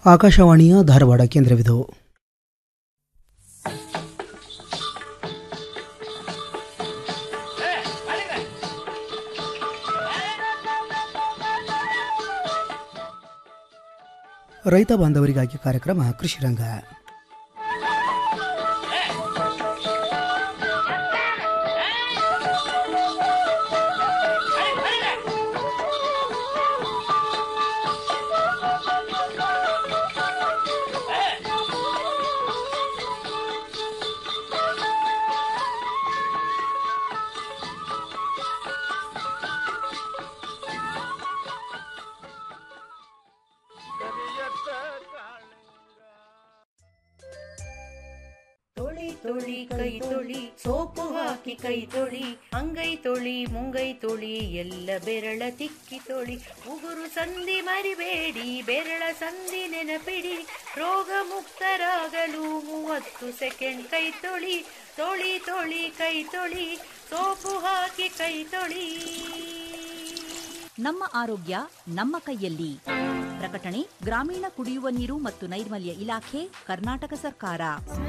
ಆಕಾಶವಾಣಿಯ ಧಾರವಾಡ ಕೇಂದ್ರವಿದು ರೈತ ಬಾಂಧವರಿಗಾಗಿ ಕಾರ್ಯಕ್ರಮ ಕೃಷಿ ರಂಗ ತೊಳಿ ತೊಳಿ ಕೈ ತೊಳಿ ಸೋಪು ಹಾಕಿ ಕೈ ತೊಳಿ ಅಂಗೈ ತೊಳಿ ಮುಂಗೈ ತೊಳಿ ಎಲ್ಲ ಬೆರಳ ತಿಕ್ಕಿ ತೊಳಿ ಉಗುರು ಸಂಧಿ ಮರಿಬೇಡಿ ಬೆರಳ ಸಂಧಿ ನೆನಪಿಡಿ ರೋಗ ಮುಕ್ತರಾಗಲು ಮೂವತ್ತು ಸೆಕೆಂಡ್ ಕೈ ತೊಳಿ ತೊಳಿ ತೊಳಿ ಕೈ ತೊಳಿ ಸೋಪು ಹಾಕಿ ಕೈ ತೊಳಿ ನಮ್ಮ ಆರೋಗ್ಯ ನಮ್ಮ ಕೈಯಲ್ಲಿ ಪ್ರಕಟಣೆ ಗ್ರಾಮೀಣ ಕುಡಿಯುವ ನೀರು ಮತ್ತು ನೈರ್ಮಲ್ಯ ಇಲಾಖೆ ಕರ್ನಾಟಕ ಸರ್ಕಾರ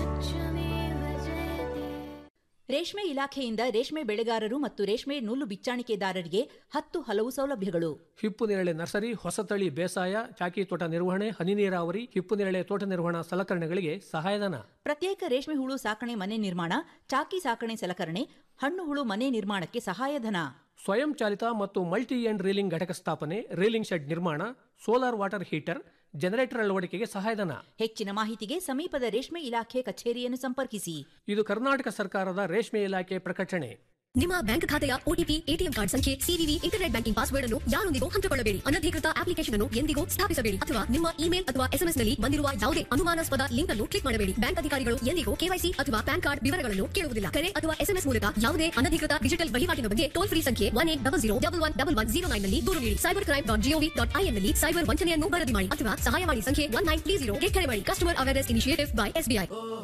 ರೇಷ್ಮೆ ಇಲಾಖೆಯಿಂದ ರೇಷ್ಮೆ ಬೆಳೆಗಾರರು ಮತ್ತು ರೇಷ್ಮೆ ನೂಲು ಬಿಚ್ಚಾಣಿಕೆದಾರರಿಗೆ ಹತ್ತು ಹಲವು ಸೌಲಭ್ಯಗಳು ಹಿಪ್ಪು ನೇರಳೆ ನರ್ಸರಿ ಹೊಸತಳಿ ಬೇಸಾಯ ಚಾಕಿ ತೋಟ ನಿರ್ವಹಣೆ ಹನಿ ನೀರಾವರಿ ಹಿಪ್ಪು ನೇರಳೆ ತೋಟ ನಿರ್ವಹಣಾ ಸಲಕರಣೆಗಳಿಗೆ ಸಹಾಯಧನ ಪ್ರತ್ಯೇಕ ರೇಷ್ಮೆ ಹುಳು ಸಾಕಣೆ ಮನೆ ನಿರ್ಮಾಣ ಚಾಕಿ ಸಾಕಣೆ ಸಲಕರಣೆ ಹಣ್ಣು ಹುಳು ಮನೆ ನಿರ್ಮಾಣಕ್ಕೆ ಸಹಾಯಧನ ಸ್ವಯಂ ಚಾಲಿತ ಮತ್ತು ಮಲ್ಟಿ ಎಂಡ್ ರೀಲಿಂಗ್ ಘಟಕ ಸ್ಥಾಪನೆ ರೀಲಿಂಗ್ ಶೆಡ್ ನಿರ್ಮಾಣ ಸೋಲಾರ್ ವಾಟರ್ ಹೀಟರ್ ಜನರೇಟರ್ ಅಳವಡಿಕೆಗೆ ಸಹಾಯಧನ ಹೆಚ್ಚಿನ ಮಾಹಿತಿಗೆ ಸಮೀಪದ ರೇಷ್ಮೆ ಇಲಾಖೆ ಕಚೇರಿಯನ್ನು ಸಂಪರ್ಕಿಸಿ ಇದು ಕರ್ನಾಟಕ ಸರ್ಕಾರದ ರೇಷ್ಮೆ ಇಲಾಖೆ ಪ್ರಕಟಣೆ ನಿಮ್ಮ ಬ್ಯಾಂಕ್ ಖಾತೆಯ ಒಟಿಪಿ ಎಟಿಎಂ ಕಾರ್ಡ್ ಸಂಖ್ಯೆ ಸಿವಿವಿ ಇಂಟರ್ನೆಟ್ ಬ್ಯಾಂಕಿಂಗ್ ಪಾಸ್ವರ್ಡ್ ಅನ್ನು ಯಾರೊಂದಿಗೂ ಹಂಚಿಕೊಳ್ಳಬೇಡಿ ಅನಧಿಕೃತ ಅಪ್ಲಿಕೇಶನ್ ಅನ್ನು ಎಂದಿಗೂ ಸ್ಥಾಪಿಸಬೇಡಿ ಅಥವಾ ನಿಮ್ಮ ಇಮೇಲ್ ಅಥವಾ ಎಸ್ಎಂಎಸ್ ನಲ್ಲಿ ಬಂದಿರುವ ಯಾವುದೇ ಅನುಮಾನಾಸ್ಪದ ಲಿಂಕ್ ಅನ್ನು ಕ್ಲಿಕ್ ಮಾಡಬೇಡಿ ಬ್ಯಾಂಕ್ ಅಧಿಕಾರಿಗಳು ಎಂದಿಗೂ ಕೆವೈಸಿ ಅಥವಾ ಪ್ಯಾನ್ ಕಾರ್ಡ್ ವಿವರಗಳನ್ನು ಕೇಳುವುದಿಲ್ಲ ಕರೆ ಅಥವಾ ಎಸ್ಎಂಎಸ್ ಮೂಲಕ ಯಾವುದೇ ಅನಧಿಕೃತ ಡಿಜಿಟಲ್ ವಹಿವಾಟಿನ ಬಗ್ಗೆ ಟೋಲ್ ಫ್ರೀ ಸಂಖ್ಯೆ one eight double zero double one double one zero nine ನಲ್ಲಿ ದೂರು ನೀಡಿ cyber crime dot GOV dot IN ನಲ್ಲಿ ಸೈಬರ್ ವಂಚನೆಯನ್ನು ವರದಿ ಮಾಡಿ ಅಥವಾ ಸಹಾಯವಾಣಿ ಸಂಖ್ಯೆ ಒನ್ ನೈನ್ ತ್ರೀ ಜೀರೋ ಕರೆ ಮಾಡಿ customer awareness initiative by SBI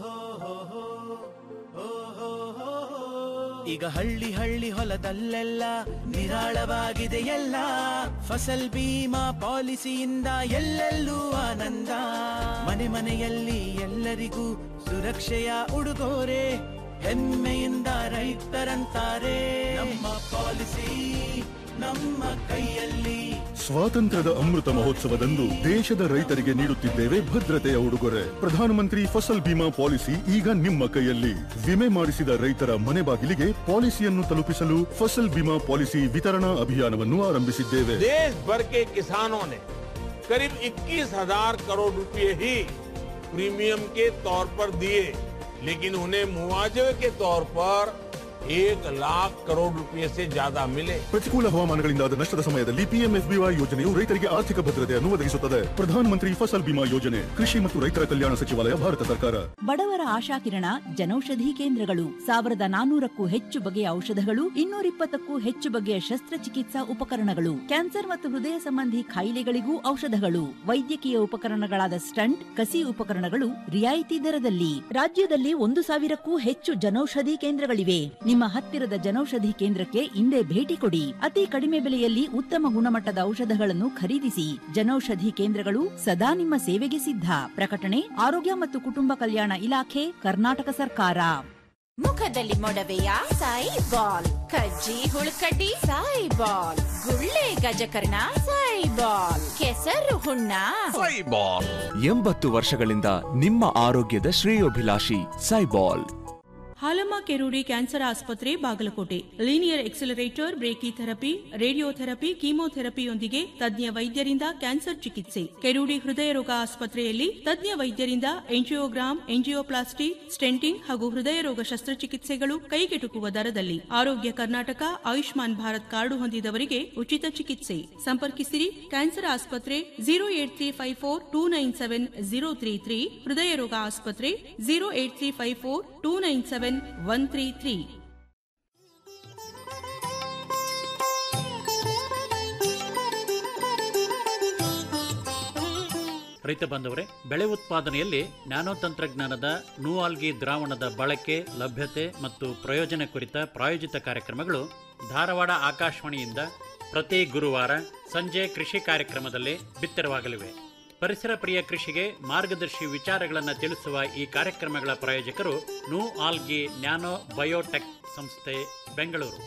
ಈಗ ಹಳ್ಳಿ ಹಳ್ಳಿ ಹೊಲದಲ್ಲೆಲ್ಲ ನಿರಾಳವಾಗಿದೆ ಎಲ್ಲ ಫಸಲ್ ಬೀಮಾ ಪಾಲಿಸಿಯಿಂದ ಎಲ್ಲೆಲ್ಲೂ ಆನಂದ ಮನೆ ಮನೆಯಲ್ಲಿ ಎಲ್ಲರಿಗೂ ಸುರಕ್ಷೆಯ ಉಡುಗೊರೆ ಹೆಮ್ಮೆಯಿಂದ ರೈತರಂತಾರೆ ನಮ್ಮ ಪಾಲಿಸಿ ನಮ್ಮ ಕೈಯಲ್ಲಿ ಸ್ವಾತಂತ್ರ್ಯದ ಅಮೃತ ಮಹೋತ್ಸವದಂದು ದೇಶದ ರೈತರಿಗೆ ನೀಡುತ್ತಿದ್ದೇವೆ ಭದ್ರತೆಯ ಉಡುಗೊರೆ ಪ್ರಧಾನಮಂತ್ರಿ ಫಸಲ್ ಬಿಮಾ ಪಾಲಿಸಿ ಈಗ ನಿಮ್ಮ ಕೈಯಲ್ಲಿ ವಿಮೆ ಮಾಡಿಸಿದ ರೈತರ ಮನೆ ಬಾಗಿಲಿಗೆ ಪಾಲಿಸಿಯನ್ನು ತಲುಪಿಸಲು ಫಸಲ್ ಬಿಮಾ ಪಾಲಿಸಿ ವಿತರಣಾ ಅಭಿಯಾನವನ್ನು ಆರಂಭಿಸಿದ್ದೇವೆ देश भर के किसानों ने करीब 21,000 करोड़ रुपए ही प्रीमियम के तौर पर दिए लेकिन उन्हें मुआवजे के तौर पर एक लाख करोड़ रुपए से ज्यादा मिले ಪ್ರತಿಕೂಲ ಹವಾಮಾನಗಳಿಂದಾದ ನಷ್ಟದ ಸಮಯದಲ್ಲಿ ಪಿಎಂಎಫ್ಬಿವೈ ಯೋಜನೆಯು ರೈತರಿಗೆ ಆರ್ಥಿಕ ಭದ್ರತೆಯನ್ನು ಒದಗಿಸುತ್ತದೆ ಪ್ರಧಾನಮಂತ್ರಿ ಫಸಲ್ ಬಿಮಾ ಯೋಜನೆ ಕೃಷಿ ಮತ್ತು ರೈತರ ಕಲ್ಯಾಣ ಸಚಿವಾಲಯ ಭಾರತ ಸರ್ಕಾರ ಬಡವರ ಆಶಾಕಿರಣ ಜನೌಷಧಿ ಕೇಂದ್ರಗಳು ಸಾವಿರದ ನಾನೂರಕ್ಕೂ ಹೆಚ್ಚು ಬಗೆಯ ಔಷಧಗಳು ಇನ್ನೂರಿಪ್ಪತ್ತಕ್ಕೂ ಹೆಚ್ಚು ಬಗೆಯ ಶಸ್ತ್ರಚಿಕಿತ್ಸಾ ಉಪಕರಣಗಳು ಕ್ಯಾನ್ಸರ್ ಮತ್ತು ಹೃದಯ ಸಂಬಂಧಿ ಕಾಯಿಲೆಗಳಿಗೂ ಔಷಧಗಳು ವೈದ್ಯಕೀಯ ಉಪಕರಣಗಳಾದ ಸ್ಟಂಟ್ ಕಸಿ ಉಪಕರಣಗಳು ರಿಯಾಯಿತಿ ದರದಲ್ಲಿ ರಾಜ್ಯದಲ್ಲಿ ಒಂದು ಸಾವಿರಕ್ಕೂ ಹೆಚ್ಚು ಜನೌಷಧಿ ಕೇಂದ್ರಗಳಿವೆ ನಿಮ್ಮ ಹತ್ತಿರದ ಜನೌಷಧಿ ಕೇಂದ್ರಕ್ಕೆ ಇಂದೇ ಭೇಟಿ ಕೊಡಿ ಅತಿ ಕಡಿಮೆ ಬೆಲೆಯಲ್ಲಿ ಉತ್ತಮ ಗುಣಮಟ್ಟದ ಔಷಧಗಳನ್ನು ಖರೀದಿಸಿ ಜನೌಷಧಿ ಕೇಂದ್ರಗಳು ಸದಾ ನಿಮ್ಮ ಸೇವೆಗೆ ಸಿದ್ಧ ಪ್ರಕಟಣೆ ಆರೋಗ್ಯ ಮತ್ತು ಕುಟುಂಬ ಕಲ್ಯಾಣ ಇಲಾಖೆ ಕರ್ನಾಟಕ ಸರ್ಕಾರ ಮುಖದಲ್ಲಿ ಮೊಡವೆಯ ಸಾಯಿ ಬಾಲ್ ಕಜ್ಜಿ ಹುಳುಕಡ್ಡಿ ಸಾಯಿ ಬಾಲ್ ಗುಳ್ಳೆ ಗಜಕರ್ಣ ಸಾಯಿ ಬಾಲ್ ಕೆಸರು ಹುಣ್ಣ ಎಂಬತ್ತು ವರ್ಷಗಳಿಂದ ನಿಮ್ಮ ಆರೋಗ್ಯದ ಶ್ರೇಯೋಭಿಲಾಷಿ ಸೈಬಾಲ್ ಹಾಲಮ್ಮ ಕೆರೂಡಿ ಕ್ಯಾನ್ಸರ್ ಆಸ್ಪತ್ರೆ Bagalkot linear accelerator brachy therapy radiotherapy ಕೀಮೋಥೆರಪಿಯೊಂದಿಗೆ ತಜ್ಞ ವೈದ್ಯರಿಂದ ಕ್ಯಾನ್ಸರ್ ಚಿಕಿತ್ಸೆ ಕೆರೂಡಿ ಹೃದಯ ರೋಗ ಆಸ್ಪತ್ರೆಯಲ್ಲಿ ತಜ್ಞ ವೈದ್ಯರಿಂದ ಎಂಜಿಯೋಗ್ರಾಮ್ ಎಂಜಿಯೋಪ್ಲಾಸ್ಟಿ ಸ್ಟೆಂಟಿಂಗ್ ಹಾಗೂ ಹೃದಯ ರೋಗ ಶಸ್ತ್ರಚಿಕಿತ್ಸೆಗಳು ಕೈಗೆಟುಕುವ ದರದಲ್ಲಿ ಆರೋಗ್ಯ ಕರ್ನಾಟಕ ಆಯುಷ್ಮಾನ್ ಭಾರತ್ ಕಾರ್ಡು ಹೊಂದಿದವರಿಗೆ ಉಚಿತ ಚಿಕಿತ್ಸೆ ಸಂಪರ್ಕಿಸಿರಿ ಕ್ಯಾನ್ಸರ್ ಆಸ್ಪತ್ರೆ zero eight three five four two nine seven zero three three ಹೃದಯ ರೋಗ ಆಸ್ಪತ್ರೆ zero eight three five four two nine seven one three three ರೈತ ಬಾಂಧವರೇ ಬೆಳೆ ಉತ್ಪಾದನೆಯಲ್ಲಿ ನ್ಯಾನೋ ತಂತ್ರಜ್ಞಾನದ ನೂಆಲ್ಗಿ ದ್ರಾವಣದ ಬಳಕೆ ಲಭ್ಯತೆ ಮತ್ತು ಪ್ರಯೋಜನ ಕುರಿತ ಪ್ರಾಯೋಜಿತ ಕಾರ್ಯಕ್ರಮಗಳು ಧಾರವಾಡ ಆಕಾಶವಾಣಿಯಿಂದ ಪ್ರತಿ ಗುರುವಾರ ಸಂಜೆ ಕೃಷಿ ಕಾರ್ಯಕ್ರಮದಲ್ಲಿ ಬಿತ್ತರವಾಗಲಿವೆ ಪರಿಸರ ಪ್ರಿಯ ಕೃಷಿಗೆ ಮಾರ್ಗದರ್ಶಿ ವಿಚಾರಗಳನ್ನು ತಿಳಿಸುವ ಈ ಕಾರ್ಯಕ್ರಮಗಳ ಪ್ರಾಯೋಜಕರು ನು ಆಲ್ಗಿ ನ್ಯಾನೋ ಬಯೋಟೆಕ್ ಸಂಸ್ಥೆ ಬೆಂಗಳೂರು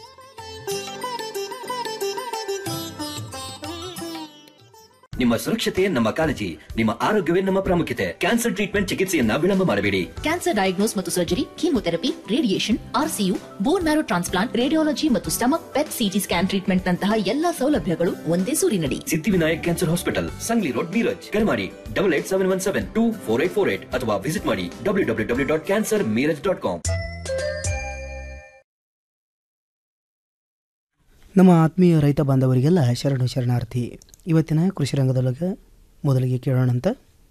ನಿಮ್ಮ ಸುರಕ್ಷತೆ ನಮ್ಮ ಕಾಳಜಿ ನಿಮ್ಮ ಆರೋಗ್ಯವೇ ನಮ್ಮ ಪ್ರಾಮುಖ್ಯತೆ ಕ್ಯಾನ್ಸರ್ ಟ್ರೀಟ್ಮೆಂಟ್ ಚಿಕಿತ್ಸೆಯನ್ನ ವಿಳಂಬ ಮಾಡಬೇಡಿ ಕ್ಯಾನ್ಸರ್ ಡಯಾಗ್ನೋಸ್ ಮತ್ತು surgery chemotherapy radiation RCU bone marrow transplant radiology ಮತ್ತು stomach PET CT scan treatment ನಂತಹ ಎಲ್ಲಾ ಸೌಲಭ್ಯಗಳು ಒಂದೇ ಸೂರಿನಡಿ Siddhivinayak cancer hospital Sangli road Miraj ಕರೆ ಮಾಡಿ double eight seven one seven two four eight four eight ಅಥವಾ ವಿಸಿಟ್ ಮಾಡಿ W W W dot cancer Miraj dot com ನಮ್ಮ ಆತ್ಮೀಯ ರೈತ ಬಾಂಧವರಿಗೆಲ್ಲ ಶರಣು ಶರಣಾರ್ಥಿ ಇವತ್ತಿನ ಕೃಷಿ ರಂಗದೊಳಗೆ ಮೊದಲಿಗೆ ಕೇಳೋಣಂತ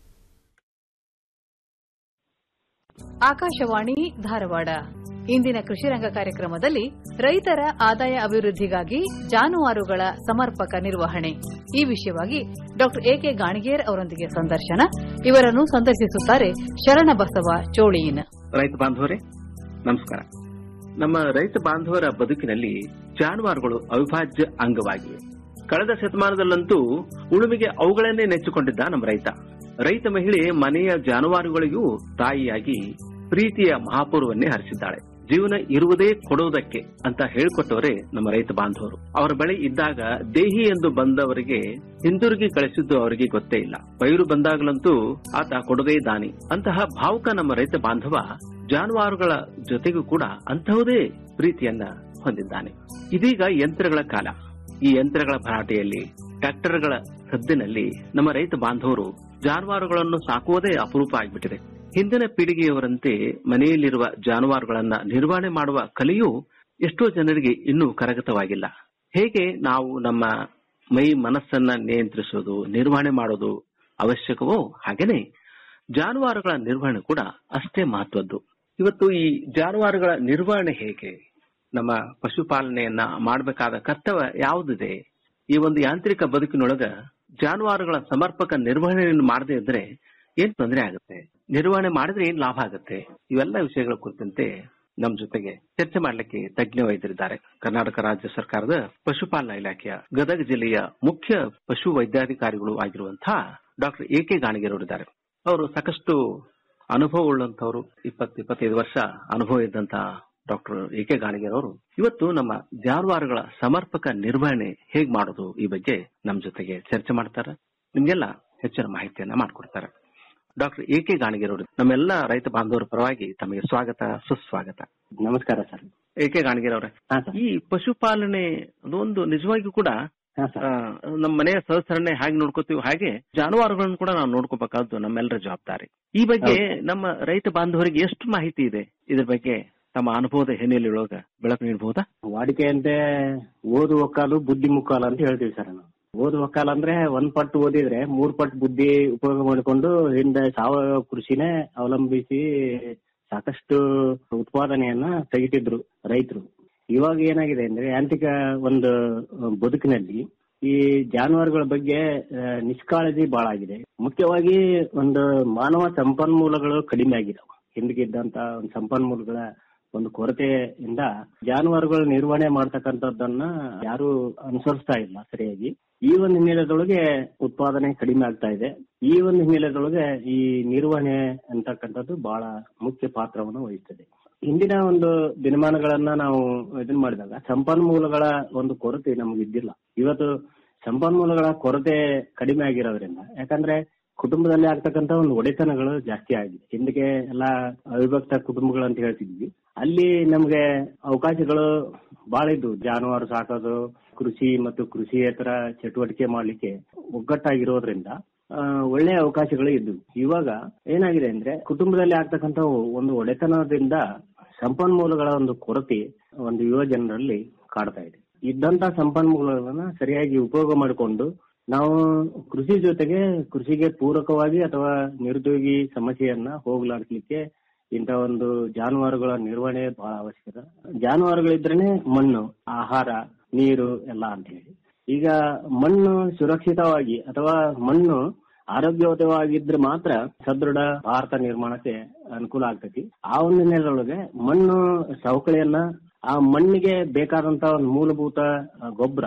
ಆಕಾಶವಾಣಿ ಧಾರವಾಡ ಇಂದಿನ ಕೃಷಿ ರಂಗ ಕಾರ್ಯಕ್ರಮದಲ್ಲಿ ರೈತರ ಆದಾಯ ಅಭಿವೃದ್ಧಿಗಾಗಿ ಜಾನುವಾರುಗಳ ಸಮರ್ಪಕ ನಿರ್ವಹಣೆ ಈ ವಿಷಯವಾಗಿ ಡಾಕ್ಟರ್ ಎಕೆ ಗಾಣಿಗೇರ್ ಅವರೊಂದಿಗೆ ಸಂದರ್ಶನ ಇವರನ್ನು ಸಂದರ್ಶಿಸುತ್ತಾರೆ ಶರಣಬಸವ ಚೋಳಿಯಿನ ರೈತ ಬಾಂಧವರೇ ನಮಸ್ಕಾರ ನಮ್ಮ ರೈತ ಬಾಂಧವರ ಬದುಕಿನಲ್ಲಿ ಜಾನುವಾರುಗಳು ಅವಿಭಾಜ್ಯ ಅಂಗವಾಗಿವೆ ಕಳೆದ ಶತಮಾನದಲ್ಲಂತೂ ಉಳುಮೆಗೆ ಅವುಗಳನ್ನೇ ನೆಚ್ಚಿಕೊಂಡಿದ್ದ ನಮ್ಮ ರೈತ ರೈತ ಮಹಿಳೆ ಮನೆಯ ಜಾನುವಾರುಗಳಿಗೂ ತಾಯಿಯಾಗಿ ಪ್ರೀತಿಯ ಮಹಾಪೂರ್ವನ್ನೇ ಹರಿಸಿದ್ದಾಳೆ ಜೀವನ ಇರುವುದೇ ಕೊಡುವುದಕ್ಕೆ ಅಂತ ಹೇಳಿಕೊಟ್ಟವರೇ ನಮ್ಮ ರೈತ ಬಾಂಧವರು ಅವರ ಬಳಿ ಇದ್ದಾಗ ದೇಹಿ ಎಂದು ಬಂದವರಿಗೆ ಹಿಂದಿರುಗಿ ಕಳಿಸಿದ್ದು ಅವರಿಗೆ ಗೊತ್ತೇ ಇಲ್ಲ ಪೈರು ಬಂದಾಗಲಂತೂ ಆತ ಕೊಡುಗೈ ದಾನಿ ಅಂತಹ ಭಾವುಕ ನಮ್ಮ ರೈತ ಬಾಂಧವ ಜಾನುವಾರುಗಳ ಜೊತೆಗೂ ಕೂಡ ಅಂತಹುದೇ ಪ್ರೀತಿಯನ್ನ ಹೊಂದಿದ್ದಾನೆ ಇದೀಗ ಯಂತ್ರಗಳ ಕಾಲ ಈ ಯಂತ್ರಗಳ ಭರಾಟೆಯಲ್ಲಿ ಟ್ರ್ಯಾಕ್ಟರ್ಗಳ ಸದ್ದಿನಲ್ಲಿ ನಮ್ಮ ರೈತ ಬಾಂಧವರು ಜಾನುವಾರುಗಳನ್ನು ಸಾಕುವುದೇ ಅಪರೂಪ ಆಗಿಬಿಟ್ಟಿದೆ ಹಿಂದಿನ ಪೀಳಿಗೆಯವರಂತೆ ಮನೆಯಲ್ಲಿರುವ ಜಾನುವಾರುಗಳನ್ನ ನಿರ್ವಹಣೆ ಮಾಡುವ ಕಲೆಯೂ ಎಷ್ಟೋ ಜನರಿಗೆ ಇನ್ನೂ ಕರಗತವಾಗಿಲ್ಲ ಹೇಗೆ ನಾವು ನಮ್ಮ ಮೈ ಮನಸ್ಸನ್ನ ನಿಯಂತ್ರಿಸೋದು ನಿರ್ವಹಣೆ ಮಾಡೋದು ಅವಶ್ಯಕವೋ ಹಾಗೇನೆ ಜಾನುವಾರುಗಳ ನಿರ್ವಹಣೆ ಕೂಡ ಅಷ್ಟೇ ಮಹತ್ವದ್ದು ಇವತ್ತು ಈ ಜಾನುವಾರುಗಳ ನಿರ್ವಹಣೆ ಹೇಗೆ ನಮ್ಮ ಪಶುಪಾಲನೆಯನ್ನ ಮಾಡಬೇಕಾದ ಕರ್ತವ್ಯ ಯಾವುದಿದೆ ಈ ಒಂದು ಯಾಂತ್ರಿಕ ಬದುಕಿನೊಳಗ ಜಾನುವಾರುಗಳ ಸಮರ್ಪಕ ನಿರ್ವಹಣೆಯನ್ನು ಮಾಡದೇ ಇದ್ರೆ ಏನ್ ತೊಂದರೆ ಆಗುತ್ತೆ ನಿರ್ವಹಣೆ ಮಾಡಿದ್ರೆ ಏನ್ ಲಾಭ ಆಗುತ್ತೆ ಇವೆಲ್ಲ ವಿಷಯಗಳ ಕುರಿತಂತೆ ನಮ್ ಜೊತೆಗೆ ಚರ್ಚೆ ಮಾಡಲಿಕ್ಕೆ ತಜ್ಞ ವೈದ್ಯರಿದ್ದಾರೆ ಕರ್ನಾಟಕ ರಾಜ್ಯ ಸರ್ಕಾರದ ಪಶುಪಾಲನಾ ಇಲಾಖೆಯ ಗದಗ ಜಿಲ್ಲೆಯ ಮುಖ್ಯ ಪಶು ವೈದ್ಯಾಧಿಕಾರಿಗಳು ಆಗಿರುವಂತಹ ಡಾಕ್ಟರ್ ಎ ಕೆ ಗಾಣಿಗೆರವರಿದ್ದಾರೆ ಅವರು ಸಾಕಷ್ಟು ಅನುಭವ ಉಳ್ಳಂತವರು ಇಪ್ಪತ್ತು ಇಪ್ಪತ್ತೈದು ವರ್ಷ ಅನುಭವ ಇದ್ದಂತಹ ಡಾಕ್ಟರ್ ಎ ಕೆ ಗಾಣಿಗೆರವರು ಇವತ್ತು ನಮ್ಮ ಜಾನುವಾರುಗಳ ಸಮರ್ಪಕ ನಿರ್ವಹಣೆ ಹೇಗ್ ಮಾಡೋದು ಈ ಬಗ್ಗೆ ನಮ್ ಜೊತೆಗೆ ಚರ್ಚೆ ಮಾಡ್ತಾರೆ ನಿಮ್ಗೆಲ್ಲ ಹೆಚ್ಚಿನ ಮಾಹಿತಿಯನ್ನ ಮಾಡ್ಕೊಡ್ತಾರೆ ಡಾಕ್ಟರ್ ಎ ಕೆ ಗಾಣಿಗೆರವರು ನಮ್ಮೆಲ್ಲ ರೈತ ಬಾಂಧವರ ಪರವಾಗಿ ತಮಗೆ ಸ್ವಾಗತ ಸುಸ್ವಾಗತ ನಮಸ್ಕಾರ ಸರ್ ಎ ಕೆ ಗಾಣಿಗೆರವ್ರೆ ಈ ಪಶುಪಾಲನೆ ಅದೊಂದು ನಿಜವಾಗಿಯೂ ಕೂಡ ಆ, ನಮ್ಮ ಮನೆಯ ಸದಸ್ಯರನ್ನೇ ಹಾಗೆ ನೋಡ್ಕೋತೀವಿ ಹಾಗೆ ಜಾನುವಾರುಗಳನ್ನು ಕೂಡ ನಾವು ನೋಡ್ಕೋಬೇಕಾದ್ದು ನಮ್ಮೆಲ್ಲರ ಜವಾಬ್ದಾರಿ ಈ ಬಗ್ಗೆ ನಮ್ಮ ರೈತ ಬಾಂಧವರಿಗೆ ಎಷ್ಟು ಮಾಹಿತಿ ಇದೆ ಇದ್ರ ಬಗ್ಗೆ ತಮ್ಮ ಅನುಭವದ ಹಿನ್ನೆಲೆಯೊಳಗ ಬೆಳಕು ನೀಡಬಹುದಾ ವಾಡಿಕೆಯಂತೆ ಓದುವ ಕಾಲು ಬುದ್ಧಿ ಮುಕ್ಕಾಲು ಅಂತ ಹೇಳ್ತೀವಿ ಸರ್ ನಾವು ಓದುವ ಕಾಲ ಅಂದ್ರೆ ಒಂದ್ ಪಟ್ಟು ಓದಿದ್ರೆ ಮೂರ್ ಪಟ್ಟು ಬುದ್ಧಿ ಉಪಯೋಗ ಮಾಡಿಕೊಂಡು ಹಿಂದೆ ಸಾವಯವ ಕೃಷಿನೇ ಅವಲಂಬಿಸಿ ಸಾಕಷ್ಟು ಉತ್ಪಾದನೆಯನ್ನ ತೆಗಿತಿದ್ರು ರೈತರು ಇವಾಗ ಏನಾಗಿದೆ ಅಂದ್ರೆ ಯಾಂತ್ರಿಕ ಒಂದು ಬದುಕಿನಲ್ಲಿ ಈ ಜಾನುವಾರುಗಳ ಬಗ್ಗೆ ಆ, ನಿಷ್ಕಾಳಜಿ ಬಹಳ ಆಗಿದೆ ಮುಖ್ಯವಾಗಿ ಒಂದು ಮಾನವ ಸಂಪನ್ಮೂಲಗಳು ಕಡಿಮೆ ಆಗಿದಾವೆ ಹಿಂದಕ್ಕಿದ್ದಂತ ಒಂದು ಸಂಪನ್ಮೂಲಗಳ ಒಂದು ಕೊರತೆಯಿಂದ ಜಾನುವಾರುಗಳ ನಿರ್ವಹಣೆ ಮಾಡ್ತಕ್ಕಂಥದ್ದನ್ನ ಯಾರು ಅನುಸರಿಸ್ತಾ ಇಲ್ಲ ಸರಿಯಾಗಿ ಈ ಒಂದು ಹಿನ್ನೆಲೆದೊಳಗೆ ಉತ್ಪಾದನೆ ಕಡಿಮೆ ಆಗ್ತಾ ಇದೆ ಈ ಒಂದು ಹಿನ್ನೆಲೆದೊಳಗೆ ಈ ನಿರ್ವಹಣೆ ಅಂತಕ್ಕಂಥದ್ದು ಬಹಳ ಮುಖ್ಯ ಪಾತ್ರವನ್ನು ವಹಿಸ್ತದೆ ಹಿಂದಿನ ಒಂದು ದಿನಮಾನಗಳನ್ನ ನಾವು ಇದನ್ ಮಾಡಿದಾಗ ಸಂಪನ್ಮೂಲಗಳ ಒಂದು ಕೊರತೆ ನಮ್ಗೆ ಇದ್ದಿಲ್ಲ ಇವತ್ತು ಸಂಪನ್ಮೂಲಗಳ ಕೊರತೆ ಕಡಿಮೆ ಆಗಿರೋದ್ರಿಂದ ಯಾಕಂದ್ರೆ ಕುಟುಂಬದಲ್ಲಿ ಆಗ್ತಕ್ಕಂತ ಒಂದು ಒಡೆತನಗಳು ಜಾಸ್ತಿ ಆಗಿದೆ ಹಿಂದಕ್ಕೆ ಎಲ್ಲಾ ಅವಿಭಕ್ತ ಕುಟುಂಬಗಳು ಅಂತ ಹೇಳ್ತಿದ್ವಿ ಅಲ್ಲಿ ನಮ್ಗೆ ಅವಕಾಶಗಳು ಬಹಳ ಇದ್ವು ಜಾನುವಾರು ಸಾಕೋದು ಕೃಷಿ ಮತ್ತು ಕೃಷಿಯೇತರ ಚಟುವಟಿಕೆ ಮಾಡ್ಲಿಕ್ಕೆ ಒಗ್ಗಟ್ಟಾಗಿರೋದ್ರಿಂದ ಆ, ಒಳ್ಳೆಯ ಅವಕಾಶಗಳು ಇದ್ವು ಇವಾಗ ಏನಾಗಿದೆ ಅಂದ್ರೆ ಕುಟುಂಬದಲ್ಲಿ ಆಗ್ತಕ್ಕಂತ ಒಂದು ಒಡೆತನದಿಂದ ಸಂಪನ್ಮೂಲಗಳ ಒಂದು ಕೊರತೆ ಒಂದು ಯುವ ಜನರಲ್ಲಿ ಕಾಡ್ತಾ ಇದೆ ಇದ್ದಂತ ಸಂಪನ್ಮೂಲಗಳನ್ನ ಸರಿಯಾಗಿ ಉಪಯೋಗ ಮಾಡಿಕೊಂಡು ನಾವು ಕೃಷಿ ಜೊತೆಗೆ ಕೃಷಿಗೆ ಪೂರಕವಾಗಿ ಅಥವಾ ನಿರುದ್ಯೋಗಿ ಸಮಸ್ಯೆಯನ್ನ ಹೋಗ್ಲಾಡಿಸ್ಲಿಕ್ಕೆ ಇಂಥ ಒಂದು ಜಾನುವಾರುಗಳ ನಿರ್ವಹಣೆ ಬಹಳ ಅವಶ್ಯಕ ಜಾನುವಾರುಗಳಿದ್ರೇನೆ ಮಣ್ಣು ಆಹಾರ ನೀರು ಎಲ್ಲ ಅಂತ ಹೇಳಿ ಈಗ ಮಣ್ಣು ಸುರಕ್ಷಿತವಾಗಿ ಅಥವಾ ಮಣ್ಣು ಆರೋಗ್ಯಯುತವಾಗಿದ್ರೆ ಮಾತ್ರ ಸದೃಢ ಭಾರತ ನಿರ್ಮಾಣಕ್ಕೆ ಅನುಕೂಲ ಆಗ್ತೈತಿ ಆ ಒಂದು ಹಿನ್ನೆಲೆಯೊಳಗೆ ಮಣ್ಣು ಸವಕಳಿಯನ್ನ ಆ ಮಣ್ಣಿಗೆ ಬೇಕಾದಂತ ಒಂದು ಮೂಲಭೂತ ಗೊಬ್ಬರ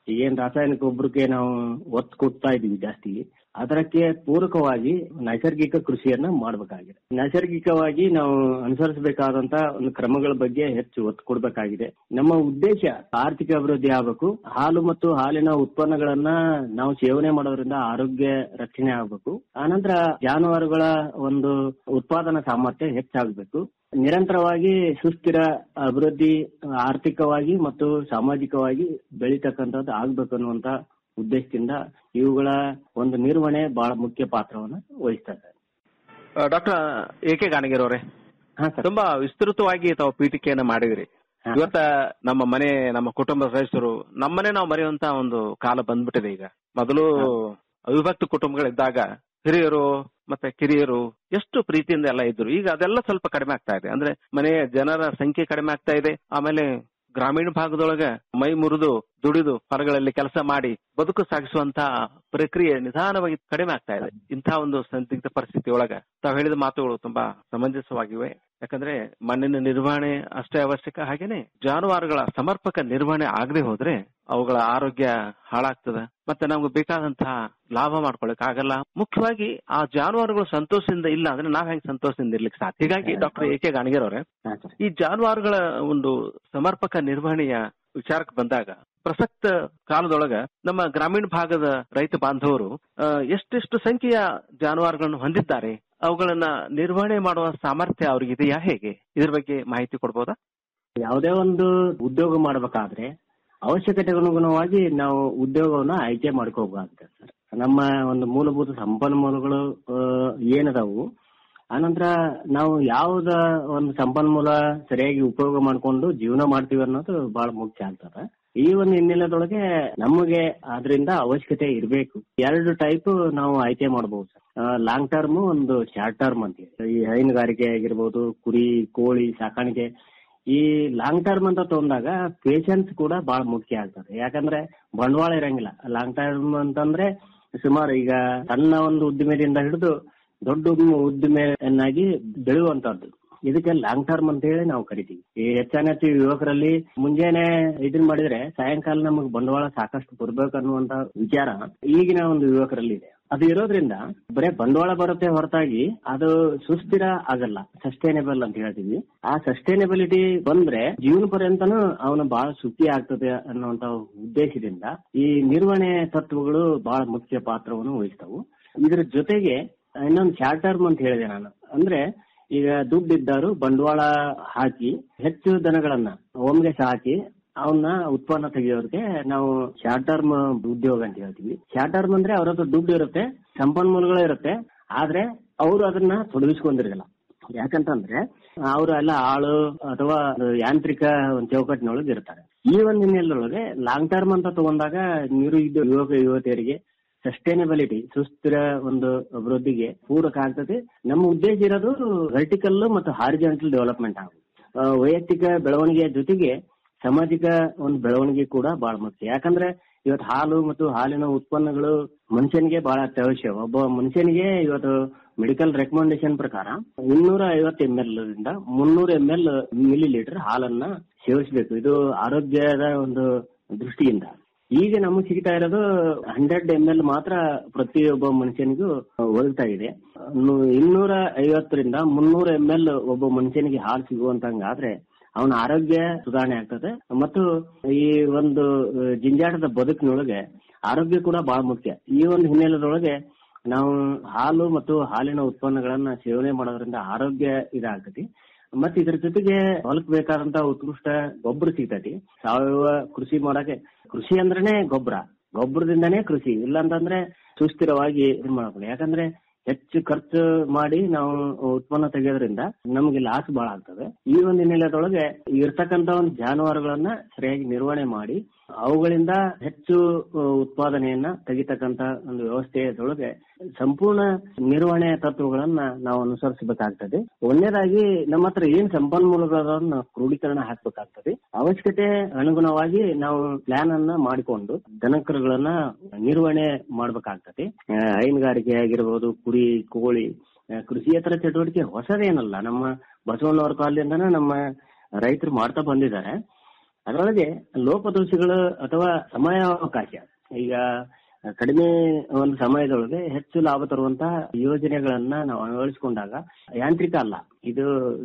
ಈಗೇನ್ ರಾಸಾಯನಿಕ ಗೊಬ್ಬರಕ್ಕೆ ನಾವು ಒತ್ತು ಕೊಡ್ತಾ ಇದೀವಿ ಜಾಸ್ತಿ ಅದಕ್ಕೆ ಪೂರಕವಾಗಿ ನೈಸರ್ಗಿಕ ಕೃಷಿಯನ್ನ ಮಾಡಬೇಕಾಗಿದೆ ನೈಸರ್ಗಿಕವಾಗಿ ನಾವು ಅನುಸರಿಸಬೇಕಾದಂತ ಒಂದು ಕ್ರಮಗಳ ಬಗ್ಗೆ ಹೆಚ್ಚು ಒತ್ತು ಕೊಡಬೇಕಾಗಿದೆ ನಮ್ಮ ಉದ್ದೇಶ ಆರ್ಥಿಕ ಅಭಿವೃದ್ಧಿ ಆಗಬೇಕು ಹಾಲು ಮತ್ತು ಹಾಲಿನ ಉತ್ಪನ್ನಗಳನ್ನ ನಾವು ಸೇವನೆ ಮಾಡೋದ್ರಿಂದ ಆರೋಗ್ಯ ರಕ್ಷಣೆ ಆಗಬೇಕು ಆನಂತರ ಜಾನುವಾರುಗಳ ಒಂದು ಉತ್ಪಾದನಾ ಸಾಮರ್ಥ್ಯ ಹೆಚ್ಚಾಗಬೇಕು ನಿರಂತರವಾಗಿ ಸುಸ್ಥಿರ ಅಭಿವೃದ್ಧಿ ಆರ್ಥಿಕವಾಗಿ ಮತ್ತು ಸಾಮಾಜಿಕವಾಗಿ ಬೆಳೀತಕ್ಕಂಥದ್ದು ಆಗ್ಬೇಕು ಅನ್ನುವಂತ ಉದ್ದೇಶದಿಂದ ಇವುಗಳ ಒಂದು ನಿರ್ವಹಣೆ ಬಹಳ ಮುಖ್ಯ ಪಾತ್ರವನ್ನು ವಹಿಸ್ತದೆ ಡಾಕ್ಟರ್ ಎ ಕೆ ಗಾಣಗಿರ್ ಅವರೇ ತುಂಬಾ ವಿಸ್ತೃತವಾಗಿ ತಾವು ಪೀಠಿಕೆಯನ್ನ ಮಾಡಿದಿರಿ ಇವತ್ತ ನಮ್ಮ ಮನೆ ನಮ್ಮ ಕುಟುಂಬದ ಸದಸ್ಯರು ನಮ್ಮನೆ ನಾವು ಮರೆಯುವಂತ ಒಂದು ಕಾಲ ಬಂದ್ಬಿಟ್ಟಿದೆ ಈಗ ಮೊದಲು ಅವಿಭಕ್ತ ಕುಟುಂಬಗಳಿದ್ದಾಗ ಹಿರಿಯರು ಮತ್ತೆ ಕಿರಿಯರು ಎಷ್ಟು ಪ್ರೀತಿಯಿಂದ ಎಲ್ಲ ಇದ್ರು ಈಗ ಅದೆಲ್ಲ ಸ್ವಲ್ಪ ಕಡಿಮೆ ಆಗ್ತಾ ಇದೆ ಅಂದ್ರೆ ಮನೆಯ ಜನರ ಸಂಖ್ಯೆ ಕಡಿಮೆ ಆಗ್ತಾ ಇದೆ ಆಮೇಲೆ ಗ್ರಾಮೀಣ ಭಾಗದೊಳಗ ಮೈ ಮುರಿದು ದುಡಿದು ಹೊರಗಳಲ್ಲಿ ಕೆಲಸ ಮಾಡಿ ಬದುಕು ಸಾಗಿಸುವಂತ ಪ್ರಕ್ರಿಯೆ ನಿಧಾನವಾಗಿ ಕಡಿಮೆ ಆಗ್ತಾ ಇದೆ ಇಂತಹ ಒಂದು ಸಂದಿಗ್ಧ ಪರಿಸ್ಥಿತಿ ಒಳಗ ತಾವು ಹೇಳಿದ ಮಾತುಗಳು ತುಂಬಾ ಸಮಂಜಸವಾಗಿವೆ ಯಾಕಂದ್ರೆ ಮಣ್ಣಿನ ನಿರ್ವಹಣೆ ಅಷ್ಟೇ ಅವಶ್ಯಕ ಹಾಗೇನೆ ಜಾನುವಾರುಗಳ ಸಮರ್ಪಕ ನಿರ್ವಹಣೆ ಆಗದೆ ಹೋದ್ರೆ ಅವುಗಳ ಆರೋಗ್ಯ ಹಾಳಾಗ್ತದ ಮತ್ತೆ ನಮ್ಗೆ ಬೇಕಾದಂತಹ ಲಾಭ ಮಾಡ್ಕೊಳಕ್ ಆಗಲ್ಲ ಮುಖ್ಯವಾಗಿ ಆ ಜಾನುವಾರುಗಳು ಸಂತೋಷದಿಂದ ಇಲ್ಲ ಅಂದ್ರೆ ನಾವ್ ಹೆಂಗ್ ಸಂತೋಷದಿಂದ ಇರ್ಲಿಕ್ಕೆ ಸಾಧ್ಯ ಹೀಗಾಗಿ ಡಾಕ್ಟರ್ ಎ ಕೆ ಗಾಣಗಿರ್ ಅವರೇ ಈ ಜಾನುವಾರುಗಳ ಒಂದು ಸಮರ್ಪಕ ನಿರ್ವಹಣೆಯ ವಿಚಾರಕ್ಕೆ ಬಂದಾಗ ಪ್ರಸಕ್ತ ಕಾಲದೊಳಗ ನಮ್ಮ ಗ್ರಾಮೀಣ ಭಾಗದ ರೈತ ಬಾಂಧವರು ಆ, ಎಷ್ಟೆಷ್ಟು ಸಂಖ್ಯೆಯ ಜಾನುವಾರುಗಳನ್ನು ಹೊಂದಿದ್ದಾರೆ ಅವುಗಳನ್ನ ನಿರ್ವಹಣೆ ಮಾಡುವ ಸಾಮರ್ಥ್ಯ ಅವ್ರಿಗೆ ಇದೆಯಾ ಹೇಗೆ ಇದ್ರ ಬಗ್ಗೆ ಮಾಹಿತಿ ಕೊಡ್ಬೋದಾ ಯಾವುದೇ ಒಂದು ಉದ್ಯೋಗ ಮಾಡಬೇಕಾದ್ರೆ ಅವಶ್ಯಕತೆಗೆ ಅನುಗುಣವಾಗಿ ನಾವು ಉದ್ಯೋಗವನ್ನ ಆಯ್ಕೆ ಮಾಡ್ಕೋಬೇಕಾಗುತ್ತೆ ಸರ್ ನಮ್ಮ ಒಂದು ಮೂಲಭೂತ ಸಂಪನ್ಮೂಲಗಳು ಆ, ಏನದಾವು ಆನಂತರ ನಾವು ಯಾವ್ದ ಒಂದು ಸಂಪನ್ಮೂಲ ಸರಿಯಾಗಿ ಉಪಯೋಗ ಮಾಡ್ಕೊಂಡು ಜೀವನ ಮಾಡ್ತೀವಿ ಅನ್ನೋದು ಬಹಳ ಮುಖ್ಯ ಆಗ್ತದೆ ಈ ಒಂದು ಹಿನ್ನೆಲೆದೊಳಗೆ ನಮಗೆ ಅದರಿಂದ ಅವಶ್ಯಕತೆ ಇರಬೇಕು ಎರಡು ಟೈಪ್ ನಾವು ಆಯ್ಕೆ ಮಾಡಬಹುದು ಸರ್ ಲಾಂಗ್ ಟರ್ಮ್ ಒಂದು ಶಾರ್ಟ್ ಟರ್ಮ್ ಅಂತ ಹೇಳಿ ಈ ಹೈನುಗಾರಿಕೆ ಆಗಿರ್ಬೋದು ಕುರಿ ಕೋಳಿ ಸಾಕಾಣಿಕೆ ಈ ಲಾಂಗ್ ಟರ್ಮ್ ಅಂತ ತಗೊಂಡಾಗ ಪೇಷನ್ಸ್ ಕೂಡ ಬಹಳ ಮುಖ್ಯ ಆಗ್ತದೆ ಯಾಕಂದ್ರೆ ಬಂಡವಾಳ ಇರಂಗಿಲ್ಲ ಲಾಂಗ್ ಟರ್ಮ್ ಅಂತಂದ್ರೆ ಸುಮಾರು ಈಗ ಸಣ್ಣ ಒಂದು ಉದ್ದಿಮೆದಿಂದ ಹಿಡಿದು ದೊಡ್ಡ ಉದ್ದಿಮೆ- ಉದ್ದಿಮೆಯನ್ನಾಗಿ ಬೆಳೆಯುವಂತದ್ದು ಇದಕ್ಕೆ ಲಾಂಗ್ ಟರ್ಮ್ ಅಂತ ಹೇಳಿ ನಾವು ಕರಿತೀವಿ ಈ ಹೆಚ್ಚಾನೆಚ್ಚು ಯುವಕರಲ್ಲಿ ಮುಂಜಾನೆ ಇದನ್ ಮಾಡಿದ್ರೆ ಸಾಯಂಕಾಲ ನಮಗೆ ಬಂಡವಾಳ ಸಾಕಷ್ಟು ಬರ್ಬೇಕು ಅನ್ನುವಂತ ವಿಚಾರ ಈಗಿನ ಒಂದು ಯುವಕರಲ್ಲಿ ಇದೆ ಅದು ಇರೋದ್ರಿಂದ ಬರೇ ಬಂಡವಾಳ ಬರುತ್ತೆ ಹೊರತಾಗಿ ಅದು ಸುಸ್ಥಿರ ಆಗಲ್ಲ ಸಸ್ಟೈನೇಬಲ್ ಅಂತ ಹೇಳ್ತೀವಿ ಆ ಸಸ್ಟೈನೇಬಿಲಿಟಿ ಬಂದ್ರೆ ಜೀವನ ಪರ್ಯಂತನೂ ಅವನು ಬಹಳ ಸುಖಿ ಆಗ್ತದೆ ಅನ್ನುವಂತ ಉದ್ದೇಶದಿಂದ ಈ ನಿರ್ವಹಣೆ ತತ್ವಗಳು ಬಹಳ ಮುಖ್ಯ ಪಾತ್ರವನ್ನು ವಹಿಸ್ತವು ಇದ್ರ ಜೊತೆಗೆ ಇನ್ನೊಂದು ಶಾರ್ಟ್ ಟರ್ಮ್ ಅಂತ ಹೇಳಿದೆ ನಾನು ಅಂದ್ರೆ ಈಗ ದುಡ್ಡಿದ್ದಾರು ಬಂಡವಾಳ ಹಾಕಿ ಹೆಚ್ಚು ದನಗಳನ್ನ ಒಮ್ಗೆ ಸಾಕಿ ಅವನ್ನ ಉತ್ಪನ್ನ ತೆಗೆಯೋರ್ಗೆ ನಾವು ಶಾರ್ಟ್ ಟರ್ಮ್ ಉದ್ಯೋಗ ಅಂತ ಹೇಳ್ತೀವಿ ಶಾರ್ಟ್ ಟರ್ಮ್ ಅಂದ್ರೆ ಅವ್ರ ಹತ್ರ ದುಡ್ಡು ಇರುತ್ತೆ ಸಂಪನ್ಮೂಲಗಳು ಇರುತ್ತೆ ಆದ್ರೆ ಅವರು ಅದನ್ನ ತೊಡಗಿಸ್ಕೊಂಡಿರಲ್ಲ ಯಾಕಂತಂದ್ರೆ ಅವರು ಎಲ್ಲ ಆಳು ಅಥವಾ ಯಾಂತ್ರಿಕ ಒಂದು ಚೌಕಟ್ಟಿನೊಳಗೆ ಇರ್ತಾರೆ ಈ ಒಂದು ಹಿನ್ನೆಲೆಯೊಳಗೆ ಲಾಂಗ್ ಟರ್ಮ್ ಅಂತ ತಗೊಂಡಾಗ ನಿರು ಇದು ಯುವಕ ಯುವತಿಯರಿಗೆ ಸಸ್ಟೈನಬಿಲಿಟಿ ಸುಸ್ಥಿರ ಒಂದು ಅಭಿವೃದ್ಧಿಗೆ ಪೂರಕ ಆಗ್ತದೆ ನಮ್ಮ ಉದ್ದೇಶ ಇರೋದು ವರ್ಟಿಕಲ್ ಮತ್ತು ಹಾರಿಜಾಂಟಲ್ ಡೆವಲಪ್ಮೆಂಟ್ ಆಗುತ್ತೆ ಆ, ವೈಯಕ್ತಿಕ ಬೆಳವಣಿಗೆಯ ಜೊತೆಗೆ ಸಾಮಾಜಿಕ ಒಂದು ಬೆಳವಣಿಗೆ ಕೂಡ ಬಹಳ ಮುಖ್ಯ ಯಾಕಂದ್ರೆ ಇವತ್ತು ಹಾಲು ಮತ್ತು ಹಾಲಿನ ಉತ್ಪನ್ನಗಳು ಮನುಷ್ಯನಿಗೆ ಬಹಳ ಅತ್ಯವಶ್ಯ ಒಬ್ಬ ಮನುಷ್ಯನಿಗೆ ಇವತ್ತು ಮೆಡಿಕಲ್ ರೆಕಮೆಂಡೇಶನ್ ಪ್ರಕಾರ ಇನ್ನೂರ ಐವತ್ತು ಎಂ ಎಲ್ ದಿಂದ ಮುನ್ನೂರ ಎಂ ಎಲ್ ಮಿಲಿ ಲೀಟರ್ ಹಾಲನ್ನ ಸೇವಿಸಬೇಕು ಇದು ಆರೋಗ್ಯದ ಒಂದು ದೃಷ್ಟಿಯಿಂದ ಈಗ ನಮಗೆ ಸಿಗ್ತಾ ಇರೋದು ಹಂಡ್ರೆಡ್ ಎಂ ಎಲ್ ಮಾತ್ರ ಪ್ರತಿಯೊಬ್ಬ ಮನುಷ್ಯನಿಗೂ ಒದಗ್ತಾ ಇದೆ ಇನ್ನು- ಇನ್ನೂರ ಐವತ್ತರಿಂದ ಮುನ್ನೂರ ಎಂ ಎಲ್ ಒಬ್ಬ ಮನುಷ್ಯನಿಗೆ ಹಾಲು ಸಿಗುವಂತಂಗಾದ್ರೆ ಅವನ ಆರೋಗ್ಯ ಸುಧಾರಣೆ ಆಗ್ತದೆ ಮತ್ತು ಈ ಒಂದು ಅಹ್, ಜಿಂಜಾಟದ ಬದುಕಿನೊಳಗೆ ಆರೋಗ್ಯ ಕೂಡ ಬಹಳ ಮುಖ್ಯ ಈ ಒಂದು ಹಿನ್ನೆಲೆದೊಳಗೆ ನಾವು ಹಾಲು ಮತ್ತು ಹಾಲಿನ ಉತ್ಪನ್ನಗಳನ್ನ ಸೇವನೆ ಮಾಡೋದ್ರಿಂದ ಆರೋಗ್ಯ ಇದಾಗ್ತತಿ ಮತ್ತೆ ಇದ್ರ ಜೊತೆಗೆ ಹೊಲಕ್ ಬೇಕಾದಂತ ಉತ್ಕೃಷ್ಟ ಗೊಬ್ಬರ ಸಿಗ್ತೈತಿ ಸಾವಯವ ಕೃಷಿ ಮಾಡಕ್ಕೆ ಕೃಷಿ ಅಂದ್ರೇನೆ ಗೊಬ್ಬರ ಗೊಬ್ಬರದಿಂದನೇ ಕೃಷಿ ಇಲ್ಲಾಂತಂದ್ರೆ ಸುಸ್ಥಿರವಾಗಿ ಇದು ಮಾಡಬೇಕು ಯಾಕಂದ್ರೆ ಹೆಚ್ಚು ಖರ್ಚು ಮಾಡಿ ನಾವು ಉತ್ಪನ್ನ ತೆಗೆಯೋದ್ರಿಂದ ನಮಗೆ ಲಾಸ್ ಬಹಳ ಆಗ್ತದೆ ಈ ಒಂದು ಹಿನ್ನೆಲೆದೊಳಗೆ ಇರ್ತಕ್ಕಂತ ಒಂದು ಜಾನುವಾರುಗಳನ್ನ ಸರಿಯಾಗಿ ನಿರ್ವಹಣೆ ಮಾಡಿ ಅವುಗಳಿಂದ ಹೆಚ್ಚು ಅ, ಉತ್ಪಾದನೆಯನ್ನ ತೆಗಿತಕ್ಕಂತ ಒಂದು ವ್ಯವಸ್ಥೆಯೊಳಗೆ ಸಂಪೂರ್ಣ ನಿರ್ವಹಣೆ ತತ್ವಗಳನ್ನ ನಾವು ಅನುಸರಿಸಬೇಕಾಗ್ತದೆ ಒಂದನೇದಾಗಿ ನಮ್ಮ ಹತ್ರ ಏನ್ ಸಂಪನ್ಮೂಲಗಳನ್ನ ಕ್ರೋಢೀಕರಣ ಹಾಕ್ಬೇಕಾಗ್ತದೆ ಅವಶ್ಯಕತೆ ಅನುಗುಣವಾಗಿ ನಾವು ಪ್ಲಾನ್ ಅನ್ನ ಮಾಡಿಕೊಂಡು ದನಕರುಗಳನ್ನ ನಿರ್ವಹಣೆ ಮಾಡ್ಬೇಕಾಗ್ತದೆ ಆ, ಹೈನುಗಾರಿಕೆ ಆಗಿರ್ಬೋದು ಕುರಿ ಕೋಳಿ ಆ, ಕೃಷಿಯೇತರ ಚಟುವಟಿಕೆ ಹೊಸದೇನಲ್ಲ ನಮ್ಮ ಬಸವಣ್ಣವ್ರ ಕಾಲದಿಂದನೇ ನಮ್ಮ ರೈತರು ಮಾಡ್ತಾ ಬಂದಿದ್ದಾರೆ ಅದರೊಳಗೆ ಲೋಪದೋಷಗಳು ಅಥವಾ ಸಮಯಾವಕಾಶ ಈಗ ಕಡಿಮೆ ಒಂದು ಸಮಯದೊಳಗೆ ಹೆಚ್ಚು ಲಾಭ ತರುವಂತಹ ಯೋಜನೆಗಳನ್ನ ನಾವು ಅಳವಡಿಸಿಕೊಂಡಾಗ ಯಾಂತ್ರಿಕ ಅಲ್ಲ ಇದು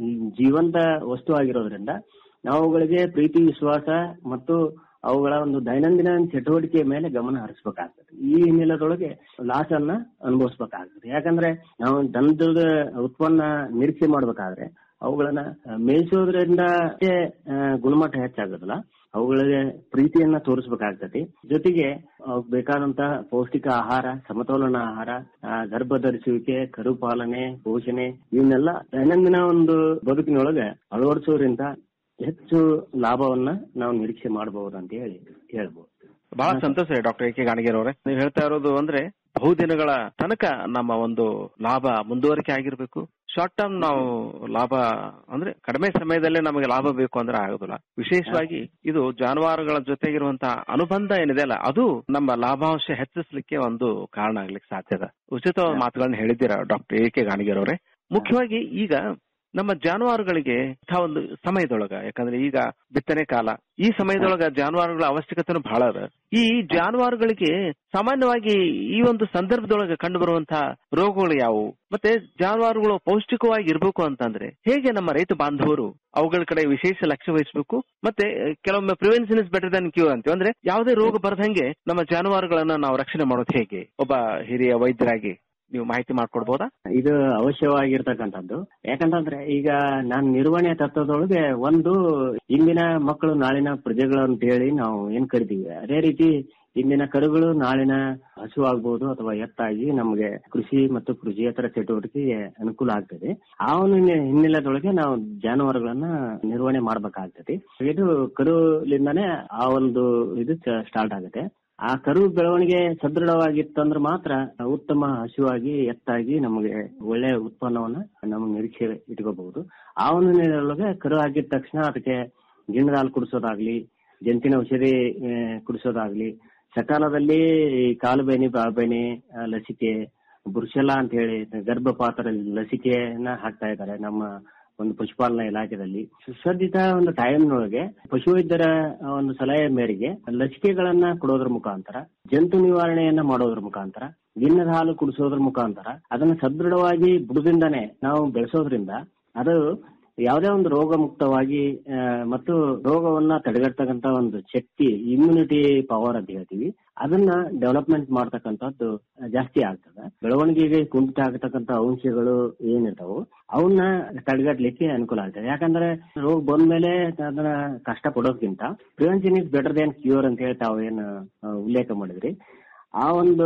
ಜೀವಂತ ವಸ್ತು ಆಗಿರೋದ್ರಿಂದ ನಾವು ಅವುಗಳಿಗೆ ಪ್ರೀತಿ ವಿಶ್ವಾಸ ಮತ್ತು ಅವುಗಳ ಒಂದು ದೈನಂದಿನ ಚಟುವಟಿಕೆಯ ಮೇಲೆ ಗಮನ ಹರಿಸಬೇಕಾಗ್ತದೆ ಈ ಹಿನ್ನೆಲೆದೊಳಗೆ ಲಾಸ್ ಅನ್ನ ಅನುಭವಿಸ್ಬೇಕಾಗ್ತದೆ ಯಾಕಂದ್ರೆ ನಾವು ದನದ ಉತ್ಪನ್ನ ನಿರೀಕ್ಷೆ ಮಾಡ್ಬೇಕಾದ್ರೆ ಅವುಗಳನ್ನ ಮೇಯಿಸೋದ್ರಿಂದ ಅಷ್ಟೇ, ಆ, ಗುಣಮಟ್ಟ ಹೆಚ್ಚಾಗೋದಿಲ್ಲ ಅವುಗಳಿಗೆ ಪ್ರೀತಿಯನ್ನ ತೋರಿಸ್ಬೇಕಾಗ್ತದೆ ಜೊತೆಗೆ ಅವಕ್ ಬೇಕಾದಂತಹ ಪೌಷ್ಟಿಕ ಆಹಾರ ಸಮತೋಲನ ಆಹಾರ ಆ, ಗರ್ಭ ಧರಿಸುವಿಕೆ ಕರು ಪಾಲನೆ ಪೋಷಣೆ ಇವನ್ನೆಲ್ಲ ದೈನಂದಿನ ಒಂದು ಬದುಕಿನೊಳಗೆ ಅಳವಡಿಸೋದ್ರಿಂದ ಹೆಚ್ಚು ಲಾಭವನ್ನ ನಾವು ನಿರೀಕ್ಷೆ ಮಾಡಬಹುದು ಅಂತ ಹೇಳಿ ಹೇಳ್ಬೋದು ಬಹಳ ಸಂತೋಷ ಡಾಕ್ಟರ್ ಎ ಕೆ ಗಾಣಗೇರ್ ಅವರೇ ನೀವು ಹೇಳ್ತಾ ಇರೋದು ಅಂದ್ರೆ ಬಹುದಿನಗಳ ತನಕ ನಮ್ಮ ಒಂದು ಲಾಭ ಮುಂದುವರಿಕೆ ಆಗಿರ್ಬೇಕು ಶಾರ್ಟ್ ಟರ್ಮ್ ನಾವು ಲಾಭ ಅಂದ್ರೆ ಕಡಿಮೆ ಸಮಯದಲ್ಲೇ ನಮಗೆ ಲಾಭ ಬೇಕು ಅಂದ್ರೆ ಆಗೋದಿಲ್ಲ ವಿಶೇಷವಾಗಿ ಇದು ಜಾನುವಾರುಗಳ ಜೊತೆಗಿರುವಂತಹ ಅನುಬಂಧ ಏನಿದೆ ಅಲ್ಲ ಅದು ನಮ್ಮ ಲಾಭಾಂಶ ಹೆಚ್ಚಿಸ್ಲಿಕ್ಕೆ ಒಂದು ಕಾರಣ ಆಗ್ಲಿಕ್ಕೆ ಸಾಧ್ಯದ ಉಚಿತವಾದ ಮಾತುಗಳನ್ನ ಹೇಳಿದ್ದೀರಾ ಡಾಕ್ಟರ್ ಎ ಕೆ ಗಾಣಿಗೇರ್ ಅವರೇ ಮುಖ್ಯವಾಗಿ ಈಗ ನಮ್ಮ ಜಾನುವಾರುಗಳಿಗೆ ಇಂಥ ಒಂದು ಸಮಯದೊಳಗ ಯಾಕಂದ್ರೆ ಈಗ ಬಿತ್ತನೆ ಕಾಲ ಈ ಸಮಯದೊಳಗ ಜಾನುವಾರುಗಳ ಅವಶ್ಯಕತೆನೂ ಬಹಳ ಅದ ಈ ಜಾನುವಾರುಗಳಿಗೆ ಸಾಮಾನ್ಯವಾಗಿ ಈ ಒಂದು ಸಂದರ್ಭದೊಳಗೆ ಕಂಡು ಬರುವಂತಹ ರೋಗಗಳು ಯಾವುವು ಮತ್ತೆ ಜಾನುವಾರುಗಳು ಪೌಷ್ಟಿಕವಾಗಿ ಇರಬೇಕು ಅಂತಂದ್ರೆ ಹೇಗೆ ನಮ್ಮ ರೈತ ಬಾಂಧವರು ಅವುಗಳ ಕಡೆ ವಿಶೇಷ ಲಕ್ಷ್ಯ ವಹಿಸಬೇಕು ಮತ್ತೆ ಕೆಲವೊಮ್ಮೆ prevention is better than cure ಅಂತೀವಿ ಅಂದ್ರೆ ಯಾವುದೇ ರೋಗ ಬರದಂಗೆ ನಮ್ಮ ಜಾನುವಾರುಗಳನ್ನ ನಾವು ರಕ್ಷಣೆ ಮಾಡೋದು ಹೇಗೆ ಒಬ್ಬ ಹಿರಿಯ ವೈದ್ಯರಾಗಿ ನೀವು ಮಾಹಿತಿ ಮಾಡ್ಕೊಡ್ಬೋದಾ ಇದು ಅವಶ್ಯವಾಗಿರ್ತಕ್ಕಂಥದ್ದು ಯಾಕಂತಂದ್ರೆ ಈಗ ನಾನು ನಿರ್ವಹಣೆ ತತ್ವದೊಳಗೆ ಒಂದು ಇಂದಿನ ಮಕ್ಕಳು ನಾಳಿನ ಪ್ರಜೆಗಳು ಅಂತ ಹೇಳಿ ನಾವು ಏನ್ ಕರಿತೀವಿ ಅದೇ ರೀತಿ ಇಂದಿನ ಕರುಗಳು ನಾಳಿನ ಹಸು ಆಗ್ಬೋದು ಅಥವಾ ಎತ್ತಾಗಿ ನಮಗೆ ಕೃಷಿ ಮತ್ತು ಕೃಷಿಯೇತರ ಚಟುವಟಿಕೆಗೆ ಅನುಕೂಲ ಆಗ್ತದೆ ಆ ಒಂದು ಹಿನ್ನೆ- ಹಿನ್ನೆಲೆದೊಳಗೆ ನಾವು ಜಾನುವಾರುಗಳನ್ನ ನಿರ್ವಹಣೆ ಮಾಡ್ಬೇಕಾಗ್ತದೆ ಇದು ಕರುಲಿಂದಾನೇ ಆ ಒಂದು ಇದು ಸ್ಟಾರ್ಟ್ ಆಗುತ್ತೆ ಆ ಕರು ಬೆಳವಣಿಗೆ ಸದೃಢವಾಗಿತ್ತಂದ್ರೆ ಮಾತ್ರ ಉತ್ತಮ ಹಸುವಾಗಿ ಎತ್ತಾಗಿ ನಮಗೆ ಒಳ್ಳೆ ಉತ್ಪನ್ನವನ್ನ ನಮ್ಮ ನಿರೀಕ್ಷೆ ಇಟ್ಕೋಬಹುದು ಆ ಒಂದು ನಿಟ್ಟಿನೊಳಗೆ ಕರು ಆಗಿದ ತಕ್ಷಣ ಅದಕ್ಕೆ ಗಿಣ್ಣದ ಹಾಲು ಕುಡಿಸೋದಾಗ್ಲಿ ಜಂತಿನ ಔಷಧಿ ಆ, ಕುಡಿಸೋದಾಗ್ಲಿ ಸಕಾಲದಲ್ಲಿ ಈ ಕಾಲು ಬೇನೆ ಬಾಬೇನೆ ಆ, ಲಸಿಕೆ ಬುರ್ಷೆಲ್ಲ ಅಂತ ಹೇಳಿ ಗರ್ಭಪಾತ್ರ ಲಸಿಕೆಯನ್ನ ಹಾಕ್ತಾ ಇದ್ದಾರೆ ನಮ್ಮ ಒಂದು ಪಶುಪಾಲನಾ ಇಲಾಖೆಯಲ್ಲಿ ಸುಸಜ್ಜಿತ ಒಂದು ಟೈಮ್ನೊಳಗೆ ಪಶುವೈದ್ಯರ ಒಂದು ಸಲಹೆ ಮೇರೆಗೆ ಲಸಿಕೆಗಳನ್ನ ಕೊಡೋದ್ರ ಮುಖಾಂತರ ಜಂತು ನಿವಾರಣೆಯನ್ನ ಮಾಡೋದ್ರ ಮುಖಾಂತರ ಗಿಣ್ಣದ ಹಾಲು ಕುಡಿಸೋದ್ರ ಮುಖಾಂತರ ಅದನ್ನ ಸದೃಢವಾಗಿ ಬುಡದಿಂದಾನೆ ನಾವು ಬೆಳೆಸೋದ್ರಿಂದ ಅದು ಯಾವುದೇ ಒಂದು ರೋಗ ಮುಕ್ತವಾಗಿ ಆ, ಮತ್ತು ರೋಗವನ್ನ ತಡೆಗಟ್ಟತಕ್ಕಂತ ಒಂದು ಶಕ್ತಿ ಇಮ್ಯುನಿಟಿ ಪವರ್ ಅಂತ ಹೇಳ್ತೀವಿ ಅದನ್ನ ಡೆವಲಪ್ಮೆಂಟ್ ಮಾಡ್ತಕ್ಕಂಥದ್ದು ಜಾಸ್ತಿ ಆಗ್ತದೆ ಬೆಳವಣಿಗೆಗೆ ಕುಂಠಿತ ಆಗತಕ್ಕಂತ ಅಂಶಗಳು ಏನಿರ್ತಾವು ಅವನ್ನ ತಡೆಗಟ್ಟಲಿಕ್ಕೆ ಅನುಕೂಲ ಆಗ್ತದೆ ಯಾಕಂದ್ರೆ ರೋಗ ಬಂದ್ಮೇಲೆ ಅದನ್ನ ಕಷ್ಟ ಪಡೋದ್ಕಿಂತ prevention is better than cure ಅಂತ ಹೇಳಿ ತಾವು ಏನು ಆ, ಉಲ್ಲೇಖ ಮಾಡಿದ್ರಿ ಆ ಒಂದು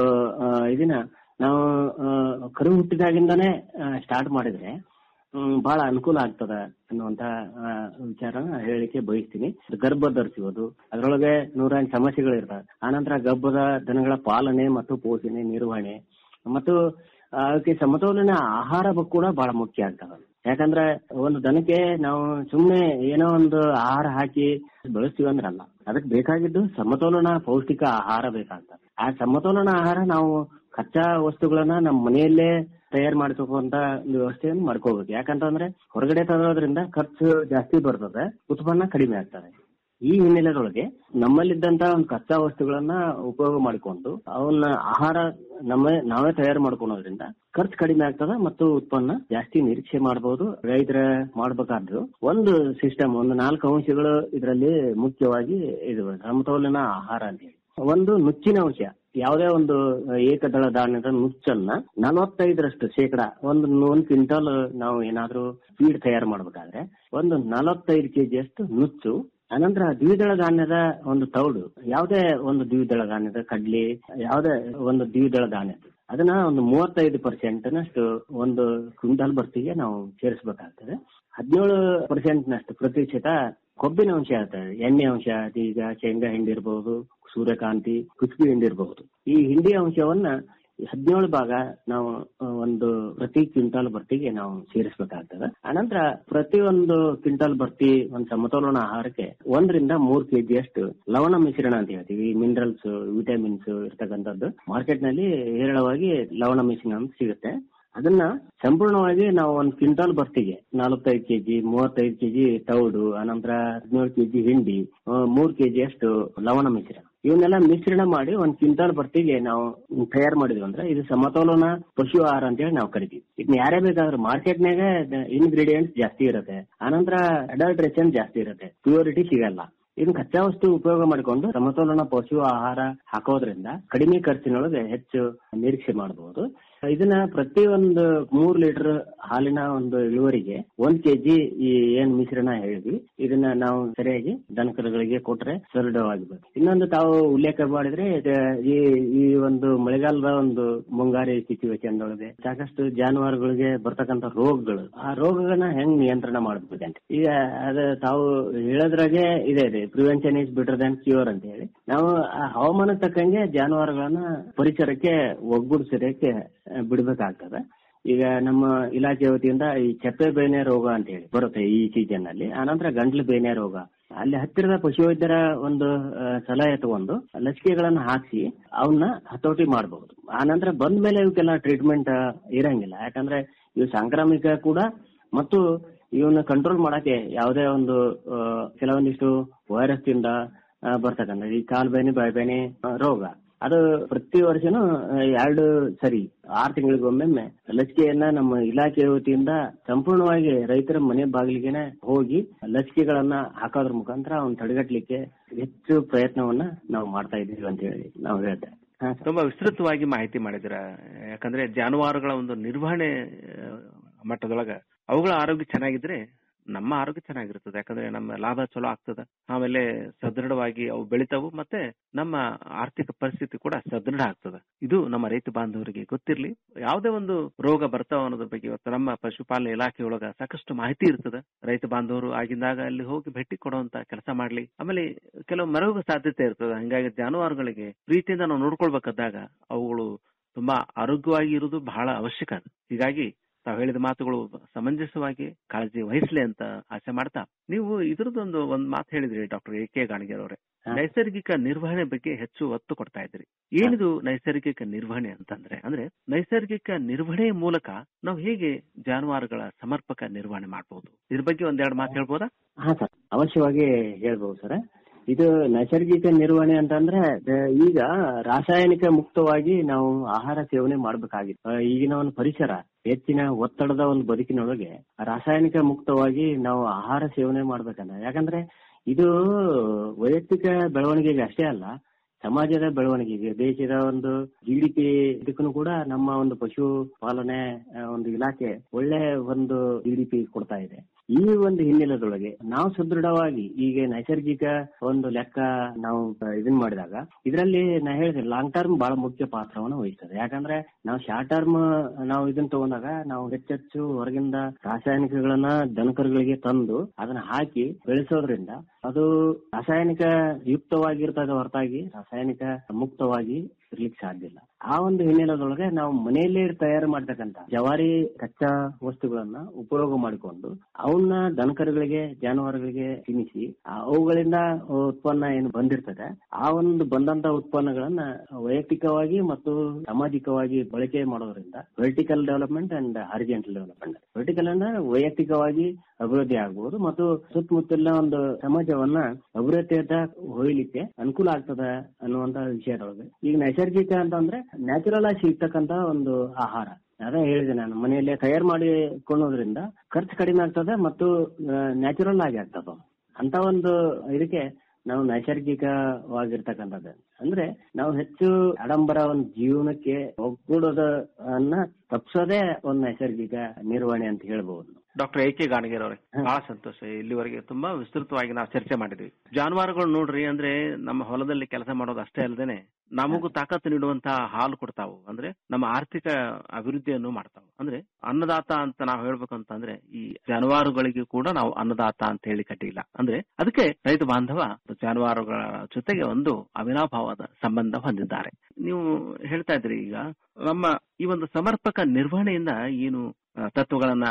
ಆ, ಇದನ್ನ ನಾವು ಆ, ಕರು ಹುಟ್ಟಿದಾಗಿಂದಾನೇ ಸ್ಟಾರ್ಟ್ ಮಾಡಿದ್ರೆ ಹ್ಮ್, ಬಹಳ ಅನುಕೂಲ ಆಗ್ತದ ಅನ್ನುವಂತ ಆ, ವಿಚಾರನ ಹೇಳಲಿಕ್ಕೆ ಬಯಸ್ತೀನಿ ಗರ್ಭ ಧರಿಸುವುದು ಅದರೊಳಗೆ ನೂರಾರು ಸಮಸ್ಯೆಗಳು ಇರ್ತವೆ ಆನಂತರ ಗರ್ಭದ ದನಗಳ ಪಾಲನೆ ಮತ್ತು ಪೋಷಣೆ ನಿರ್ವಹಣೆ ಮತ್ತು ಆ, ಅದಕ್ಕೆ ಸಮತೋಲನ ಆಹಾರ ಕೂಡ ಬಹಳ ಮುಖ್ಯ ಆಗ್ತದೆ ಯಾಕಂದ್ರೆ ಒಂದು ದನಕ್ಕೆ ನಾವು ಸುಮ್ನೆ ಏನೋ ಒಂದು ಆಹಾರ ಹಾಕಿ ಬೆಳೆಸ್ತೀವಿ ಅಂದ್ರೆ ಅಲ್ಲ ಅದಕ್ಕೆ ಬೇಕಾಗಿದ್ದು ಸಮತೋಲನ ಪೌಷ್ಟಿಕ ಆಹಾರ ಬೇಕಾಗ್ತದೆ ಆ ಸಮತೋಲನ ಆಹಾರ ನಾವು ಕಚ್ಚಾ ವಸ್ತುಗಳನ್ನ ನಮ್ಮ ಮನೆಯಲ್ಲೇ ತಯಾರು ಮಾಡ್ತಕ್ಕಂತ ಒಂದು ವ್ಯವಸ್ಥೆಯನ್ನು ಮಾಡ್ಕೋಬೇಕು ಯಾಕಂತಂದ್ರೆ ಹೊರಗಡೆ ತರೋದ್ರಿಂದ ಖರ್ಚು ಜಾಸ್ತಿ ಬರ್ತದೆ ಉತ್ಪನ್ನ ಕಡಿಮೆ ಆಗ್ತದೆ ಈ ಹಿನ್ನೆಲೆದೊಳಗೆ ನಮ್ಮಲ್ಲಿದ್ದಂತ ಒಂದು ಕಚ್ಚಾ ವಸ್ತುಗಳನ್ನ ಉಪಯೋಗ ಮಾಡಿಕೊಂಡು ಅವನ್ನ ಆಹಾರ ನಮ್ಮ ನಾವೇ ತಯಾರು ಮಾಡ್ಕೊಳೋದ್ರಿಂದ ಖರ್ಚು ಕಡಿಮೆ ಆಗ್ತದ ಮತ್ತು ಉತ್ಪನ್ನ ಜಾಸ್ತಿ ನಿರೀಕ್ಷೆ ಮಾಡಬಹುದು ರೈತರ ಮಾಡ್ಬೇಕಾದ್ರು ಒಂದು ಸಿಸ್ಟಮ್ ಒಂದು ನಾಲ್ಕು ಅಂಶಗಳು ಇದರಲ್ಲಿ ಮುಖ್ಯವಾಗಿ ಇದು ಸಮತೋಲನ ಆಹಾರ ಅಂತ ಹೇಳಿ ಒಂದು ನುಚ್ಚಿನ ಅಂಶ ಯಾವುದೇ ಒಂದು ಏಕದಳ ಧಾನ್ಯದ ನುಚ್ಚನ್ನ ನಲವತ್ತೈದರಷ್ಟು ಶೇಕಡ ಒಂದು ಒಂದು ಕ್ವಿಂಟಲ್ ನಾವು ಏನಾದ್ರೂ ಫೀಡ್ ತಯಾರು ಮಾಡ್ಬೇಕಾದ್ರೆ ಒಂದು ನಲವತ್ತೈದು ಕೆಜಿಯಷ್ಟು ನುಚ್ಚು ಅನಂತರ ದ್ವಿದಳ ಧಾನ್ಯದ ಒಂದು ತೌಡು ಯಾವುದೇ ಒಂದು ದ್ವಿದಳ ಧಾನ್ಯದ ಕಡ್ಲಿ ಯಾವುದೇ ಒಂದು ದ್ವಿದಳ ಧಾನ್ಯ ಅದನ್ನ ಒಂದು ಮೂವತ್ತೈದು ಪರ್ಸೆಂಟ್ ನಷ್ಟು ಒಂದು ಕ್ವಿಂಟಲ್ ಬರ್ತಿಗೆ ನಾವು ಸೇರಿಸಬೇಕಾಗ್ತದೆ ಹದಿನೇಳು ಪರ್ಸೆಂಟ್ ನಷ್ಟು ಪ್ರತಿಶತ ಕೊಬ್ಬಿನ ಅಂಶ ಇರ್ತದೆ ಎಣ್ಣೆ ಅಂಶ ಅದು ಈಗ ಶೇಂಗಾ ಹಿಂಡಿ ಇರಬಹುದು ಸೂರ್ಯಕಾಂತಿ ಕುಸುಬಿ ಹಿಂಡಿ ಇರಬಹುದು ಈ ಹಿಂಡಿ ಅಂಶವನ್ನ ಹದಿನೇಳು ಭಾಗ ನಾವು ಆ, ಒಂದು ಪ್ರತಿ ಕ್ವಿಂಟಾಲ್ ಬರ್ತಿಗೆ ನಾವು ಸೇರಿಸಬೇಕಾಗ್ತದೆ ಅನಂತರ ಪ್ರತಿ ಒಂದು ಕ್ವಿಂಟಾಲ್ ಬರ್ತಿ ಒಂದು ಸಮತೋಲನ ಆಹಾರಕ್ಕೆ ಒಂದರಿಂದ ಮೂರ್ ಕೆಜಿ ಅಷ್ಟು ಲವಣ ಮಿಶ್ರಣ ಅಂತ ಹೇಳ್ತೀವಿ ಮಿನರಲ್ಸ್ ವಿಟಮಿನ್ಸ್ ಇರ್ತಕ್ಕಂಥದ್ದು ಮಾರ್ಕೆಟ್ ನಲ್ಲಿ ಹೇರಳವಾಗಿ ಲವಣ ಮಿಶ್ರಣ ಅಂತ ಸಿಗುತ್ತೆ ಅದನ್ನ ಸಂಪೂರ್ಣವಾಗಿ ನಾವು ಒಂದ್ ಕ್ವಿಂಟಾಲ್ ಬರ್ತಿಗೆ ನಲವತ್ತೈದು ಕೆಜಿ ಮೂವತ್ತೈದು ಕೆಜಿ ತೌಡು ಅನಂತರ ಹದಿನೇಳು ಕೆಜಿ ಹಿಂಡಿ ಆ, ಮೂರ್ ಕೆಜಿ ಅಷ್ಟು ಲವಣ ಮಿಶ್ರಣ ಇವನ್ನೆಲ್ಲ ಮಿಶ್ರಣ ಮಾಡಿ ಒಂದ್ ಕ್ವಿಂಟಾಲ್ ಬರ್ತಿಗೆ ನಾವು ತಯಾರು ಮಾಡಿದ್ವಿ ಅಂದ್ರೆ ಇದು ಸಮತೋಲನ ಪಶು ಆಹಾರ ಅಂತ ಹೇಳಿ ನಾವು ಕರಿತೀವಿ ಇದನ್ನ ಯಾರೇ ಬೇಕಾದ್ರೂ ಮಾರ್ಕೆಟ್ನಾಗ ಇನ್ಗ್ರೀಡಿಯೆಂಟ್ಸ್ ಜಾಸ್ತಿ ಇರುತ್ತೆ ಆನಂತರ ಅಡಲ್ಟ್ರೇಷನ್ ಜಾಸ್ತಿ ಇರುತ್ತೆ ಪ್ಯೂರಿಟಿ ಸಿಗಲ್ಲ ಇದನ್ನ ಕಚ್ಚಾ ವಸ್ತು ಉಪಯೋಗ ಮಾಡಿಕೊಂಡು ಸಮತೋಲನ ಪಶು ಆಹಾರ ಹಾಕೋದ್ರಿಂದ ಕಡಿಮೆ ಖರ್ಚಿನೊಳಗೆ ಹೆಚ್ಚು ನಿರೀಕ್ಷೆ ಮಾಡಬಹುದು ಇದನ್ನ ಪ್ರತಿ ಒಂದು ಮೂರ್ ಲೀಟರ್ ಹಾಲಿನ ಒಂದು ಇಳುವರಿಗೆ ಒಂದ್ ಕೆಜಿ ಈ ಏನ್ ಮಿಶ್ರಣ ಹೇಳಿದ್ವಿ ಇದನ್ನ ನಾವು ಸರಿಯಾಗಿ ದನಕರುಗಳಿಗೆ ಕೊಟ್ರೆ ಸದೃಢವಾಗಬೇಕು ಇನ್ನೊಂದು ತಾವು ಉಲ್ಲೇಖ ಮಾಡಿದ್ರೆ ಇದು ಈ ಈ ಒಂದು ಮಳೆಗಾಲದ ಒಂದು ಮುಂಗಾರಿ ಸಿಚುವೇಶನ್ ಒಳಗೆ ಸಾಕಷ್ಟು ಜಾನುವಾರುಗಳಿಗೆ ಬರ್ತಕ್ಕಂತ ರೋಗಗಳು ಆ ರೋಗಗಳನ್ನ ಹೆಂಗ್ ನಿಯಂತ್ರಣ ಮಾಡ್ಬೇಕಂತ ಈಗ ಅದ ತಾವು ಹೇಳೋದ್ರಾಗೆ ಇದೆ ಇದೆ prevention is better than cure ಅಂತ ಹೇಳಿ ನಾವು ಆ ಹವಾಮಾನ ತಕ್ಕಂಗೆ ಜಾನುವಾರುಗಳನ್ನ ಪರಿಸರಕ್ಕೆ ಒಗ್ಗೂಡಿಸೋದಕ್ಕೆ ಆ, ಬಿಡ್ಬೇಕಾಗ್ತದೆ ಈಗ ನಮ್ಮ ಇಲಾಖೆ ವತಿಯಿಂದ ಈ ಚಪ್ಪೆ ಬೇನೆ ರೋಗ ಅಂತ ಹೇಳಿ ಬರುತ್ತೆ ಈ ಸೀಸನ್ ಅಲ್ಲಿ ಆನಂತರ ಗಂಟ್ಲು ಬೇನೆ ರೋಗ ಅಲ್ಲಿ ಹತ್ತಿರದ ಪಶುವೈದ್ಯರ ಒಂದು ಆ, ಸಲಹೆ ತಗೊಂಡು ಲಸಿಕೆಗಳನ್ನ ಹಾಕಿಸಿ ಅವನ್ನ ಹತೋಟಿ ಮಾಡಬಹುದು ಆನಂತರ ಬಂದ ಮೇಲೆ ಇವಕ್ಕೆಲ್ಲ ಟ್ರೀಟ್ಮೆಂಟ್ ಇರಂಗಿಲ್ಲ ಯಾಕಂದ್ರೆ ಇವು ಸಾಂಕ್ರಾಮಿಕ ಕೂಡ ಮತ್ತು ಇವನ್ನ ಕಂಟ್ರೋಲ್ ಮಾಡಕ್ಕೆ ಯಾವುದೇ ಒಂದು ಆ, ಕೆಲವೊಂದಿಷ್ಟು ವೈರಸ್ ಇಂದ ಆ, ಬರ್ತಕ್ಕಂಥ ಈ ಕಾಲು ಬೇನೆ ಬಾಯಿ ಬೇನೆ ಆ, ರೋಗ ಅದು ಪ್ರತಿ ವರ್ಷನೂ ಆ, ಎರಡು ಸರಿ ಆರು ತಿಂಗಳಿಗೊಮ್ಮೆ ಲಸಿಕೆಯನ್ನ ನಮ್ಮ ಇಲಾಖೆ ವತಿಯಿಂದ ಸಂಪೂರ್ಣವಾಗಿ ರೈತರ ಮನೆ ಬಾಗಿಲಿಗೆನೆ ಹೋಗಿ ಲಸಿಕೆಗಳನ್ನ ಹಾಕೋದ್ರ ಮುಖಾಂತರ ಅವ್ನ ತಡೆಗಟ್ಟಲಿಕ್ಕೆ ಹೆಚ್ಚು ಪ್ರಯತ್ನವನ್ನ ನಾವು ಮಾಡ್ತಾ ಇದ್ದೀವಿ ಅಂತ ಹೇಳಿ ನಾವು ಹೇಳ್ತೇವೆ ಹಾ ಸರ್. ತುಂಬಾ ವಿಸ್ತೃತವಾಗಿ ಮಾಹಿತಿ ಮಾಡಿದಿರ ಯಾಕಂದ್ರೆ ಜಾನುವಾರುಗಳ ಒಂದು ನಿರ್ವಹಣೆ ಆ, ಮಟ್ಟದೊಳಗ ಅವುಗಳ ಆರೋಗ್ಯ ಚೆನ್ನಾಗಿದ್ರೆ ನಮ್ಮ ಆರೋಗ್ಯ ಚೆನ್ನಾಗಿರ್ತದೆ ಯಾಕಂದ್ರೆ ನಮ್ಮ ಲಾಭ ಚಲೋ ಆಗ್ತದ ಆಮೇಲೆ ಸದೃಢವಾಗಿ ಅವು ಬೆಳಿತಾವು ಮತ್ತೆ ನಮ್ಮ ಆರ್ಥಿಕ ಪರಿಸ್ಥಿತಿ ಕೂಡ ಸದೃಢ ಆಗ್ತದ ಇದು ನಮ್ಮ ರೈತ ಬಾಂಧವರಿಗೆ ಗೊತ್ತಿರ್ಲಿ ಯಾವುದೇ ಒಂದು ರೋಗ ಬರ್ತಾವ ಅನ್ನೋದ್ರ ಬಗ್ಗೆ ಇವತ್ತು ನಮ್ಮ ಪಶುಪಾಲನೆ ಇಲಾಖೆಯೊಳಗ ಸಾಕಷ್ಟು ಮಾಹಿತಿ ಇರ್ತದ ರೈತ ಬಾಂಧವರು ಆಗಿಂದಾಗ ಅಲ್ಲಿ ಹೋಗಿ ಭೇಟಿ ಕೊಡುವಂತ ಕೆಲಸ ಮಾಡ್ಲಿ ಆಮೇಲೆ ಕೆಲವು ಮರಗುವ ಸಾಧ್ಯತೆ ಇರ್ತದ ಹಂಗಾಗಿ ಜಾನುವಾರುಗಳಿಗೆ ಪ್ರೀತಿಯಿಂದ ನಾವು ನೋಡ್ಕೊಳ್ಬೇಕಾದಾಗ ಅವುಗಳು ತುಂಬಾ ಆರೋಗ್ಯವಾಗಿ ಇರುವುದು ಬಹಳ ಅವಶ್ಯಕ ಅದು ಹೀಗಾಗಿ ತಾವು ಹೇಳಿದ ಮಾತುಗಳು ಸಮಂಜಸವಾಗಿ ಕಾಳಜಿ ವಹಿಸ್ಲಿ ಅಂತ ಆಸೆ ಮಾಡ್ತಾ ನೀವು ಇದ್ರದ್ದೊಂದು ಒಂದ್ ಮಾತು ಹೇಳಿದ್ರಿ ಡಾಕ್ಟರ್ ಎ ಕೆ ಗಾಣಿಗೇರ್ ಅವರೇ ನೈಸರ್ಗಿಕ ನಿರ್ವಹಣೆ ಬಗ್ಗೆ ಹೆಚ್ಚು ಒತ್ತು ಕೊಡ್ತಾ ಇದ್ರಿ ಏನಿದು ನೈಸರ್ಗಿಕ ನಿರ್ವಹಣೆ ಅಂತಂದ್ರೆ ಅಂದ್ರೆ ನೈಸರ್ಗಿಕ ನಿರ್ವಹಣೆ ಮೂಲಕ ನಾವು ಹೇಗೆ ಜಾನುವಾರುಗಳ ಸಮರ್ಪಕ ನಿರ್ವಹಣೆ ಮಾಡಬಹುದು ಇದ್ರ ಬಗ್ಗೆ ಒಂದೆರಡು ಮಾತು ಹೇಳ್ಬೋದಾ ಹಾ ಸರ್ ಅವಶ್ಯವಾಗಿ ಹೇಳ್ಬೋದು ಸರ್ ಇದು ನೈಸರ್ಗಿಕ ನಿರ್ವಹಣೆ ಅಂತಂದ್ರೆ ದ- ಈಗ ರಾಸಾಯನಿಕ ಮುಕ್ತವಾಗಿ ನಾವು ಆಹಾರ ಸೇವನೆ ಮಾಡ್ಬೇಕಾಗಿತ್ತು ಆ, ಈಗಿನ ಒಂದು ಪರಿಸರ ಹೆಚ್ಚಿನ ಒತ್ತಡದ ಒಂದು ಬದುಕಿನೊಳಗೆ ರಾಸಾಯನಿಕ ಮುಕ್ತವಾಗಿ ನಾವು ಆಹಾರ ಸೇವನೆ ಮಾಡ್ಬೇಕಂದ್ರೆ ಯಾಕಂದ್ರೆ ಇದು ವೈಯಕ್ತಿಕ ಬೆಳವಣಿಗೆಗೆ ಅಷ್ಟೇ ಅಲ್ಲ ಸಮಾಜದ ಬೆಳವಣಿಗೆಗೆ ದೇಶದ ಒಂದು ಜಿ ಡಿ ಪಿ ಇದಕ್ಕೂ ಕೂಡ ನಮ್ಮ ಒಂದು ಪಶು ಪಾಲನೆ ಆ, ಒಂದು ಇಲಾಖೆ ಒಳ್ಳೆ ಒಂದು ಜಿ ಡಿ ಪಿ ಕೊಡ್ತಾ ಇದೆ ಈ ಒಂದು ಹಿನ್ನೆಲೆದೊಳಗೆ ನಾವು ಸುದೃಢವಾಗಿ ಈಗ ನೈಸರ್ಗಿಕ ಒಂದು ಲೆಕ್ಕ ನಾವು ಇದನ್ ಮಾಡಿದಾಗ ಇದರಲ್ಲಿ ನಾ ಹೇಳಿದೆ ಲಾಂಗ್ ಟರ್ಮ್ ಬಹಳ ಮುಖ್ಯ ಪಾತ್ರವನ್ನು ವಹಿಸ್ತದೆ ಯಾಕಂದ್ರೆ ನಾವು ಶಾರ್ಟ್ ಟರ್ಮ್ ನಾವು ಇದನ್ನ ತಗೊಂಡಾಗ ನಾವು ಹೆಚ್ಚೆಚ್ಚು ಹೊರಗಿಂದ ರಾಸಾಯನಿಕಗಳನ್ನ ದನಕರುಗಳಿಗೆ ತಂದು ಅದನ್ನ ಹಾಕಿ ಬೆಳೆಸೋದ್ರಿಂದ ಅದು ರಾಸಾಯನಿಕ ಯುಕ್ತವಾಗಿರ್ತದೆ ಹೊರತಾಗಿ ರಾಸಾಯನಿಕ ಮುಕ್ತವಾಗಿ ಇರ್ಲಿಕ್ಕೆ ಸಾಧ್ಯ ಇಲ್ಲ ಆ ಒಂದು ಹಿನ್ನೆಲೆದೊಳಗೆ ನಾವು ಮನೆಯಲ್ಲೇ ತಯಾರು ಮಾಡ್ತಕ್ಕಂತ ಜವಾರಿ ಕಚ್ಚಾ ವಸ್ತುಗಳನ್ನ ಉಪಯೋಗ ಮಾಡಿಕೊಂಡು ಅವನ್ನ ದನಕರುಗಳಿಗೆ ಜಾನುವಾರುಗಳಿಗೆ ತಿನ್ನಿಸಿ ಆ ಅವುಗಳಿಂದ ಉತ್ಪನ್ನ ಏನು ಬಂದಿರ್ತದೆ ಆ ಒಂದು ಬಂದಂತ ಉತ್ಪನ್ನಗಳನ್ನ ವೈಯಕ್ತಿಕವಾಗಿ ಮತ್ತು ಸಾಮಾಜಿಕವಾಗಿ ಬಳಕೆ ಮಾಡೋದ್ರಿಂದ vertical development and horizontal development vertical ಅಂದ್ರೆ ವೈಯಕ್ತಿಕವಾಗಿ ಅಭಿವೃದ್ಧಿ ಆಗಬಹುದು ಮತ್ತು ಸುತ್ತಮುತ್ತಲಿನ ಒಂದು ಸಮಾಜವನ್ನ ಅಭಿವೃದ್ಧಿಯತ್ತ ಹೊಯ್ಲಿಕ್ಕೆ ಅನುಕೂಲ ಆಗ್ತದ ಅನ್ನುವಂತ ವಿಷಯದೊಳಗೆ ಈಗ ನೈಸರ್ಗಿಕ ಅಂತಂದ್ರೆ ನ್ಯಾಚುರಲ್ ಆಗಿ ಸಿಗ್ತಕ್ಕಂತ ಒಂದು ಆಹಾರ ಅದೇ ಹೇಳಿದೆ ನಾನು ಮನೆಯಲ್ಲೇ ತಯಾರು ಮಾಡಿಕೊಳ್ಳೋದ್ರಿಂದ ಖರ್ಚು ಕಡಿಮೆ ಆಗ್ತದೆ ಮತ್ತು ನ್ಯಾಚುರಲ್ ಆಗಿ ಆಗ್ತದ ಅಂತ ಒಂದು ಇದಕ್ಕೆ ನಾವು ನೈಸರ್ಗಿಕವಾಗಿರ್ತಕ್ಕಂಥದ್ದು ಅಂದ್ರೆ ನಾವು ಹೆಚ್ಚು ಆಡಂಬರ ಒಂದು ಜೀವನಕ್ಕೆ ಒಗ್ಗೂಡೋದ ಅನ್ನ ತಪ್ಪಿಸೋದೇ ಒಂದು ನೈಸರ್ಗಿಕ ನಿರ್ವಹಣೆ ಅಂತ ಹೇಳ್ಬಹುದು ಡಾಕ್ಟರ್ ಎ ಕೆ ಗಾಣಗೇರ್ ಅವರೇ ಬಹಳ ಸಂತೋಷ ಇಲ್ಲಿವರೆಗೆ ತುಂಬಾ ವಿಸ್ತೃತವಾಗಿ ನಾವು ಚರ್ಚೆ ಮಾಡಿದ್ವಿ ಜಾನುವಾರುಗಳು ನೋಡ್ರಿ ಅಂದ್ರೆ ನಮ್ಮ ಹೊಲದಲ್ಲಿ ಕೆಲಸ ಮಾಡೋದು ಅಷ್ಟೇ ಅಲ್ಲದೇನೆ ನಮಗೂ ತಾಕತ್ತು ನೀಡುವಂತಹ ಹಾಲು ಕೊಡ್ತಾವು ಅಂದ್ರೆ ನಮ್ಮ ಆರ್ಥಿಕ ಅಭಿವೃದ್ಧಿಯನ್ನು ಮಾಡ್ತಾವು ಅಂದ್ರೆ ಅನ್ನದಾತ ಅಂತ ನಾವು ಹೇಳ್ಬೇಕಂತಂದ್ರೆ ಈ ಜಾನುವಾರುಗಳಿಗೆ ಕೂಡ ನಾವು ಅನ್ನದಾತ ಅಂತ ಹೇಳಿ ಕಟ್ಟಿಲ್ಲ ಅಂದ್ರೆ ಅದಕ್ಕೆ ರೈತ ಬಾಂಧವ ಜಾನುವಾರುಗಳ ಜೊತೆಗೆ ಒಂದು ಅವಿನಾಭಾವದ ಸಂಬಂಧ ಹೊಂದಿದ್ದಾರೆ ನೀವು ಹೇಳ್ತಾ ಇದ್ರಿ ಈಗ ನಮ್ಮ ಈ ಒಂದು ಸಮರ್ಪಕ ನಿರ್ವಹಣೆಯಿಂದ ಏನು ಆ, ತತ್ವಗಳನ್ನ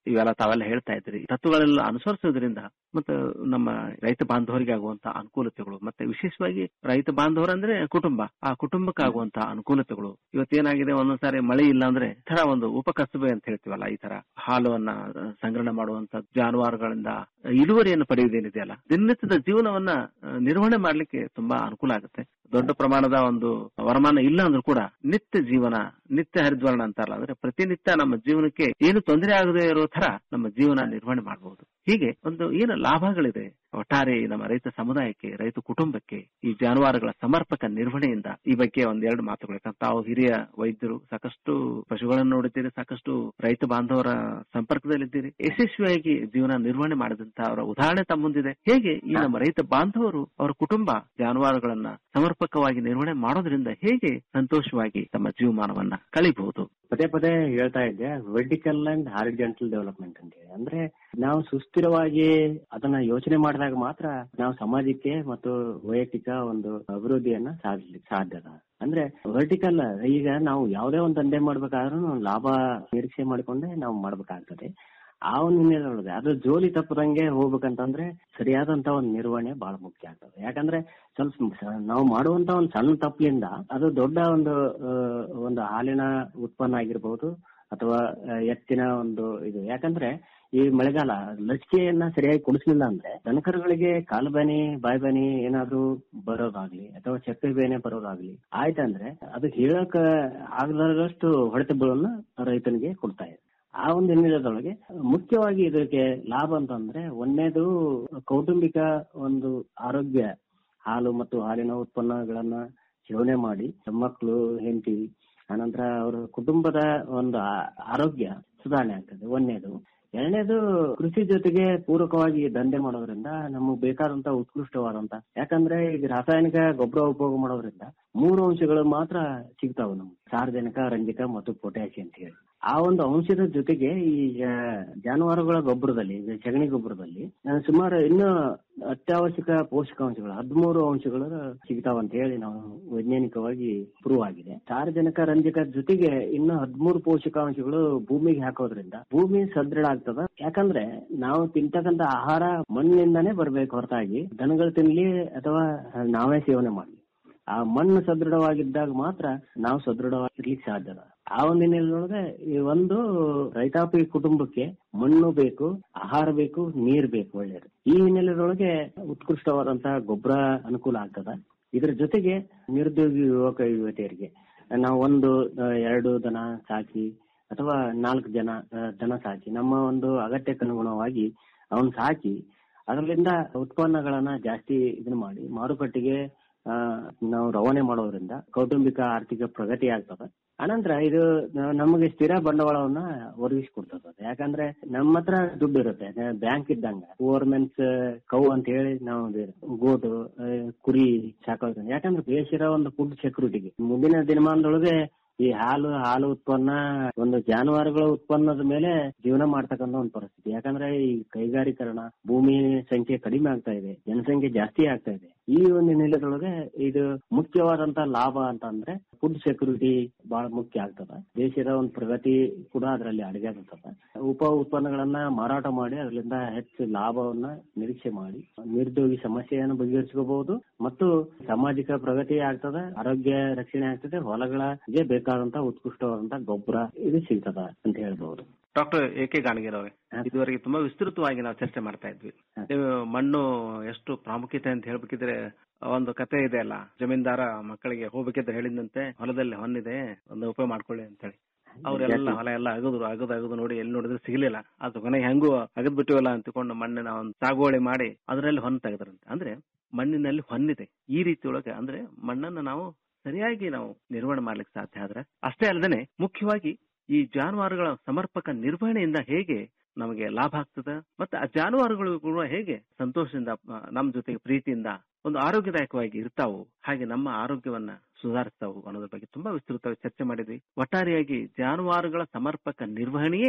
ಇವೆಲ್ಲ ತಾವೆಲ್ಲ ಹೇಳ್ತಾ ಇದ್ರಿ ತತ್ವಗಳೆಲ್ಲ ಅನುಸರಿಸೋದ್ರಿಂದ ಮತ್ತು ನಮ್ಮ ರೈತ ಬಾಂಧವರಿಗೆ ಆಗುವಂತ ಅನುಕೂಲತೆಗಳು ಮತ್ತೆ ವಿಶೇಷವಾಗಿ ರೈತ ಬಾಂಧವರಂದ್ರೆ ಕುಟುಂಬ ಆ ಕುಟುಂಬಕ್ಕೆ ಆಗುವಂತ ಅನುಕೂಲತೆಗಳು ಇವತ್ತೇನಾಗಿದೆ ಒಂದೊಂದ್ಸಾರಿ ಮಳೆ ಇಲ್ಲ ಅಂದ್ರೆ ಈ ತರ ಒಂದು ಉಪಕಸಬೆ ಅಂತ ಹೇಳ್ತೀವಲ್ಲ ಈ ತರ ಹಾಲುವನ್ನ ಆ, ಸಂಗ್ರಹಣೆ ಮಾಡುವಂತ ಜಾನುವಾರುಗಳಿಂದ ಇಳುವರಿಯನ್ನು ಪಡೆಯುವುದೇನಿದೆಯಲ್ಲ ದಿನನಿತ್ಯದ ಜೀವನವನ್ನ ಆ, ನಿರ್ವಹಣೆ ಮಾಡ್ಲಿಕ್ಕೆ ತುಂಬಾ ಅನುಕೂಲ ಆಗುತ್ತೆ ದೊಡ್ಡ ಪ್ರಮಾಣದ ಒಂದು ವರಮಾನ ಇಲ್ಲ ಅಂದ್ರೂ ಕೂಡ ನಿತ್ಯ ಜೀವನ ನಿತ್ಯ ಹರಿದ್ವರ್ಣ ಅಂತಾರಲ್ಲ ಅಂದ್ರೆ ಪ್ರತಿನಿತ್ಯ ನಮ್ಮ ಜೀವನಕ್ಕೆ ಏನು ತೊಂದರೆ ಆಗದೆ ಇರೋ ತರ ನಮ್ಮ ಜೀವನ ನಿರ್ವಹಣೆ ಮಾಡಬಹುದು ಹೀಗೆ ಒಂದು ಏನು ಲಾಭಗಳಿದೆ ಒಟ್ಟಾರೆ ಈ ನಮ್ಮ ರೈತ ಸಮುದಾಯಕ್ಕೆ ರೈತ ಕುಟುಂಬಕ್ಕೆ ಈ ಜಾನುವಾರುಗಳ ಸಮರ್ಪಕ ನಿರ್ವಹಣೆಯಿಂದ ಈ ಬಗ್ಗೆ ಒಂದೆರಡು ಮಾತುಗಳು ಯಾಕಂದ್ರೆ ತಾವು ಹಿರಿಯ ವೈದ್ಯರು ಸಾಕಷ್ಟು ಪಶುಗಳನ್ನು ನೋಡಿದ್ದೀರಿ ಸಾಕಷ್ಟು ರೈತ ಬಾಂಧವರ ಸಂಪರ್ಕದಲ್ಲಿದ್ದೀರಿ ಯಶಸ್ವಿಯಾಗಿ ಜೀವನ ನಿರ್ವಹಣೆ ಮಾಡಿದಂತ ಅವರ ಉದಾಹರಣೆ ತಮ್ಮ ಮುಂದಿದೆ ಹೇಗೆ ಈ ನಮ್ಮ ರೈತ ಬಾಂಧವರು ಅವರ ಕುಟುಂಬ ಜಾನುವಾರುಗಳನ್ನ ಸಮರ್ಪಕವಾಗಿ ನಿರ್ವಹಣೆ ಮಾಡೋದ್ರಿಂದ ಹೇಗೆ ಸಂತೋಷವಾಗಿ ತಮ್ಮ ಜೀವಮಾನವನ್ನ ಕಳಿಬಹುದು ಪದೇ ಪದೇ ಹೇಳ್ತಾ ಇದ್ದೆ ವರ್ಟಿಕಲ್ ಅಂಡ್ ಹಾರಿಜೆಂಟಲ್ ಡೆವಲಪ್ಮೆಂಟ್ ಅಂತ ಹೇಳಿ ಅಂದ್ರೆ ನಾವು ಸುಸ್ಥಿರವಾಗಿ ಅದನ್ನ ಯೋಚನೆ ಮಾಡಿದಾಗ ಮಾತ್ರ ನಾವು ಸಮಾಜಕ್ಕೆ ಮತ್ತು ವೈಯಕ್ತಿಕ ಒಂದು ಅಭಿವೃದ್ಧಿಯನ್ನ ಸಾಧಿಸ್ಲಿಕ್ಕೆ ಸಾಧ್ಯ ಅದ ಅಂದ್ರೆ ವರ್ಟಿಕಲ್ ಈಗ ನಾವು ಯಾವುದೇ ಒಂದು ದಂಧೆ ಮಾಡ್ಬೇಕಾದ್ರೂ ಲಾಭ ನಿರೀಕ್ಷೆ ಮಾಡಿಕೊಂಡೇ ನಾವು ಮಾಡ್ಬೇಕಾಗ್ತದೆ ಆ ಒಂದು ಹಿನ್ನೆಲೆಯೊಳಗೆ ಅದು ಜೋಲಿ ತಪ್ಪದಂಗೆ ಹೋಗ್ಬೇಕಂತಂದ್ರೆ ಸರಿಯಾದಂತ ಒಂದು ನಿರ್ವಹಣೆ ಬಹಳ ಮುಖ್ಯ ಆಗ್ತದೆ ಯಾಕಂದ್ರೆ ಸ್ವಲ್ಪ ಸ- ನಾವು ಮಾಡುವಂತ ಒಂದು ಸಣ್ಣ ತಪ್ಪಿನಿಂದ ಅದು ದೊಡ್ಡ ಒಂದು ಆ, ಒಂದು ಹಾಲಿನ ಉತ್ಪನ್ನ ಆಗಿರ್ಬೋದು ಅಥವಾ ಆ, ಎತ್ತಿನ ಒಂದು ಇದು ಯಾಕಂದ್ರೆ ಈ ಮಳೆಗಾಲ ಲಸಿಕೆಯನ್ನ ಸರಿಯಾಗಿ ಕೊಡಿಸ್ಲಿಲ್ಲ ಅಂದ್ರೆ ದನಕರುಗಳಿಗೆ ಕಾಲು ಬೇನೆ ಬಾಯಿ ಬೇನೆ ಏನಾದ್ರೂ ಬರೋದಾಗ್ಲಿ ಅಥವಾ ಚಪ್ಪೆ ಬೇನೆ ಬರೋದಾಗ್ಲಿ ಆಯ್ತಂದ್ರೆ ಅದು ಹೇಳಕ್ ಆಗದಷ್ಟು ಹೊಡೆತ ಬೀಳನ್ನ ರೈತನಿಗೆ ಕೊಡ್ತಾ ಇದೆ ಆ ಒಂದು ಹಿನ್ನೆಲೆದೊಳಗೆ ಮುಖ್ಯವಾಗಿ ಇದಕ್ಕೆ ಲಾಭ ಅಂತಂದ್ರೆ ಒಂದನೇದು ಕೌಟುಂಬಿಕ ಒಂದು ಆರೋಗ್ಯ ಹಾಲು ಮತ್ತು ಹಾಲಿನ ಉತ್ಪನ್ನಗಳನ್ನ ಸೇವನೆ ಮಾಡಿ ಮಕ್ಕಳು ಹೆಂಡತಿ ಆನಂತರ ಅವರ ಕುಟುಂಬದ ಒಂದು ಆ- ಆರೋಗ್ಯ ಸುಧಾರಣೆ ಆಗ್ತದೆ ಒಂದನೇದು ಎರಡನೇದು ಕೃಷಿ ಜೊತೆಗೆ ಪೂರಕವಾಗಿ ದಂಧೆ ಮಾಡೋದ್ರಿಂದ ನಮಗೆ ಬೇಕಾದಂತ ಉತ್ಕೃಷ್ಟವಾದಂತ ಯಾಕಂದ್ರೆ ಈಗ ರಾಸಾಯನಿಕ ಗೊಬ್ಬರ ಉಪಯೋಗ ಮಾಡೋದ್ರಿಂದ ಮೂರು ಅಂಶಗಳು ಮಾತ್ರ ಸಿಗ್ತಾವ ನಮ್ಗೆ ಸಾರ್ವಜನಿಕ ರಂಜಕ ಮತ್ತು ಪೊಟ್ಯಾಸಿ ಅಂತ ಹೇಳಿ ಆ ಒಂದು ಅಂಶದ ಜೊತೆಗೆ ಈ ಆ, ಜಾನುವಾರುಗಳ ಗೊಬ್ಬರದಲ್ಲಿ ಈಗ ಸಗಣಿ ಗೊಬ್ಬರದಲ್ಲಿ ಆ, ಸುಮಾರು ಇನ್ನೂ ಅತ್ಯವಶ್ಯಕ ಪೋಷಕಾಂಶಗಳು ಹದಿಮೂರು ಅಂಶಗಳು ಸಿಗ್ತಾವ ಅಂತ ಹೇಳಿ ನಾವು ವೈಜ್ಞಾನಿಕವಾಗಿ ಪ್ರೂವ್ ಆಗಿದೆ ಸಾರ್ವಜನಿಕ ರಂಜಕ ಜೊತೆಗೆ ಇನ್ನು ಹದಿಮೂರು ಪೋಷಕಾಂಶಗಳು ಭೂಮಿಗೆ ಹಾಕೋದ್ರಿಂದ ಭೂಮಿ ಸದೃಢ ಆಗ್ತದ ಯಾಕಂದ್ರೆ ನಾವು ತಿಂತಕ್ಕಂತ ಆಹಾರ ಮಣ್ಣಿಂದಾನೇ ಬರ್ಬೇಕು ಹೊರತಾಗಿ ದನಗಳು ತಿನ್ಲಿ ಅಥವಾ ನಾವೇ ಸೇವನೆ ಮಾಡ್ಲಿ ಆ ಮಣ್ಣು ಸದೃಢವಾಗಿದ್ದಾಗ ಮಾತ್ರ ನಾವು ಸದೃಢವಾಗಿರ್ಲಿಕ್ಕೆ ಸಾಧ್ಯ ಅದ. ಆ ಒಂದು ಹಿನ್ನೆಲೆಯೊಳಗೆ ಈ ಒಂದು ರೈತಾಪಿ ಕುಟುಂಬಕ್ಕೆ ಮಣ್ಣು ಬೇಕು ಆಹಾರ ಬೇಕು ನೀರ್ ಬೇಕು ಒಳ್ಳೆಯದು ಈ ಹಿನ್ನೆಲೆಯೊಳಗೆ ಉತ್ಕೃಷ್ಟವಾದಂತಹ ಗೊಬ್ಬರ ಅನುಕೂಲ ಆಗ್ತದ ಇದ್ರ ಜೊತೆಗೆ ನಿರುದ್ಯೋಗಿ ಯುವಕ ಯುವತಿಯರಿಗೆ ನಾವು ಒಂದು ಆ, ಎರಡು ದನ ಸಾಕಿ ಅಥವಾ ನಾಲ್ಕು ಜನ ಆ, ದನ ಸಾಕಿ ನಮ್ಮ ಒಂದು ಅಗತ್ಯಕ್ಕೆ ಅನುಗುಣವಾಗಿ ಅವನ್ ಸಾಕಿ ಅದರಿಂದ ಉತ್ಪನ್ನಗಳನ್ನ ಜಾಸ್ತಿ ಇದನ್ನ ಮಾಡಿ ಮಾರುಕಟ್ಟೆಗೆ ಆ, ನಾವು ರವಾನೆ ಮಾಡೋದ್ರಿಂದ ಕೌಟುಂಬಿಕ ಆರ್ಥಿಕ ಪ್ರಗತಿ ಆಗ್ತದೆ ಅನಂತರ ಇದು ನ- ನಮಗೆ ಸ್ಥಿರ ಬಂಡವಾಳವನ್ನ ಒದಗಿಸಿಕೊಡ್ತದೆ ಯಾಕಂದ್ರೆ ನಮ್ಮ ಹತ್ರ ದುಡ್ಡು ಇರುತ್ತೆ ಬ್ಯಾಂಕ್ ಇದ್ದಂಗ ಗವರ್ಮೆಂಟ್ಸ್ ಕೌ ಅಂತ ಹೇಳಿ ನಾವು ಇದು ಗೋಟು ಆ, ಕುರಿ ಸಾಕೋದ್ರಿಂದ ಯಾಕಂದ್ರೆ ದೇಶದ ಒಂದು ಫುಡ್ ಸೆಕ್ಯೂರಿಟಿಗೆ ಮುಂದಿನ ದಿನಮಾನದೊಳಗೆ ಈ ಹಾಲು ಹಾಲು ಉತ್ಪನ್ನ ಒಂದು ಜಾನುವಾರುಗಳ ಉತ್ಪನ್ನದ ಮೇಲೆ ಜೀವನ ಮಾಡ್ತಕ್ಕಂತ ಒಂದು ಪರಿಸ್ಥಿತಿ ಯಾಕಂದ್ರೆ ಈ ಕೈಗಾರೀಕರಣ ಭೂಮಿ ಸಂಖ್ಯೆ ಕಡಿಮೆ ಆಗ್ತಾ ಇದೆ ಜನಸಂಖ್ಯೆ ಜಾಸ್ತಿ ಆಗ್ತಾ ಇದೆ ಈ ಒಂದು ಹಿನ್ನೆಲೆದೊಳಗೆ ಇದು ಮುಖ್ಯವಾದಂತ ಲಾಭ ಅಂತ ಅಂದ್ರೆ ಫುಡ್ ಸೆಕ್ಯೂರಿಟಿ ಬಹಳ ಮುಖ್ಯ ಆಗ್ತದ ದೇಶದ ಒಂದು ಪ್ರಗತಿ ಕೂಡ ಅದರಲ್ಲಿ ಅಡಗಿ ಆಗ್ತದ ಉಪ ಉತ್ಪನ್ನಗಳನ್ನ ಮಾರಾಟ ಮಾಡಿ ಅದರಿಂದ ಹೆಚ್ಚು ಲಾಭವನ್ನ ನಿರೀಕ್ಷೆ ಮಾಡಿ ನಿರುದ್ಯೋಗಿ ಸಮಸ್ಯೆಯನ್ನು ಬಗೆಹರಿಸ್ಕೋಬಹುದು ಮತ್ತು ಸಾಮಾಜಿಕ ಪ್ರಗತಿ ಆಗ್ತದ ಆರೋಗ್ಯ ರಕ್ಷಣೆ ಆಗ್ತದೆ ಹೊಲಗಳಿಗೆ ಬೇಕಾದಂತ ಉತ್ಕೃಷ್ಟವಾದಂತ ಗೊಬ್ಬರ ಇದು ಸಿಗ್ತದ ಅಂತ ಹೇಳ್ಬಹುದು ಡಾಕ್ಟರ್ ಎ ಕೆ ಗಾಣಗಿರ್ ಅವರೇ ಇದುವರೆಗೆ ತುಂಬಾ ವಿಸ್ತೃತವಾಗಿ ನಾವು ಚರ್ಚೆ ಮಾಡ್ತಾ ಇದ್ವಿ ನೀವು ಮಣ್ಣು ಎಷ್ಟು ಪ್ರಾಮುಖ್ಯತೆ ಅಂತ ಹೇಳ್ಬೇಕಿದ್ರೆ ಒಂದು ಕತೆ ಇದೆ ಅಲ್ಲ ಜಮೀನ್ದಾರ ಮಕ್ಕಳಿಗೆ ಹೋಗ್ಬೇಕಿದ್ರೆ ಹೇಳಿದಂತೆ ಹೊಲದಲ್ಲಿ ಹೊನ್ನಿದೆ ಒಂದು ಉಪಯೋಗ ಮಾಡ್ಕೊಳ್ಳಿ ಅಂತ ಹೇಳಿ ಅವ್ರೆಲ್ಲ ಹೊಲ ಎಲ್ಲ ಅಗದ್ರು ಅಗದು ಅಗದು ನೋಡಿ ಎಲ್ಲಿ ನೋಡಿದ್ರೆ ಸಿಗ್ಲಿಲ್ಲ ಅದು ಕೊನೆಗೆ ಹೆಂಗು ಅಗದ್ ಬಿಟ್ಟಿವಲ್ಲ ಅಂತಕೊಂಡು ಮಣ್ಣಿನ ಒಂದು ಸಾಗುವಳಿ ಮಾಡಿ ಅದರಲ್ಲಿ ಹೊನ್ನ ತೆಗೆದ್ರಂತೆ ಅಂದ್ರೆ ಮಣ್ಣಿನಲ್ಲಿ ಹೊನ್ನಿದೆ ಈ ರೀತಿ ಒಳಗೆ ಅಂದ್ರೆ ಮಣ್ಣನ್ನ ನಾವು ಸರಿಯಾಗಿ ನಾವು ನಿರ್ವಹಣೆ ಮಾಡ್ಲಿಕ್ಕೆ ಸಾಧ್ಯ ಆದ್ರೆ ಅಷ್ಟೇ ಅಲ್ಲದೆ ಮುಖ್ಯವಾಗಿ ಈ ಜಾನುವಾರುಗಳ ಸಮರ್ಪಕ ನಿರ್ವಹಣೆಯಿಂದ ಹೇಗೆ ನಮಗೆ ಲಾಭ ಆಗ್ತದೆ ಮತ್ತೆ ಆ ಜಾನುವಾರುಗಳು ಕೂಡ ಹೇಗೆ ಸಂತೋಷದಿಂದ ಆ, ನಮ್ಮ ಜೊತೆಗೆ ಪ್ರೀತಿಯಿಂದ ಒಂದು ಆರೋಗ್ಯದಾಯಕವಾಗಿ ಇರ್ತಾವು ಹಾಗೆ ನಮ್ಮ ಆರೋಗ್ಯವನ್ನ ಸುಧಾರಿಸ್ತಾವು ಅನ್ನೋದ್ರ ಬಗ್ಗೆ ತುಂಬಾ ವಿಸ್ತೃತವಾಗಿ ಚರ್ಚೆ ಮಾಡಿದ್ವಿ ಒಟ್ಟಾರೆಯಾಗಿ ಜಾನುವಾರುಗಳ ಸಮರ್ಪಕ ನಿರ್ವಹಣೆಯೇ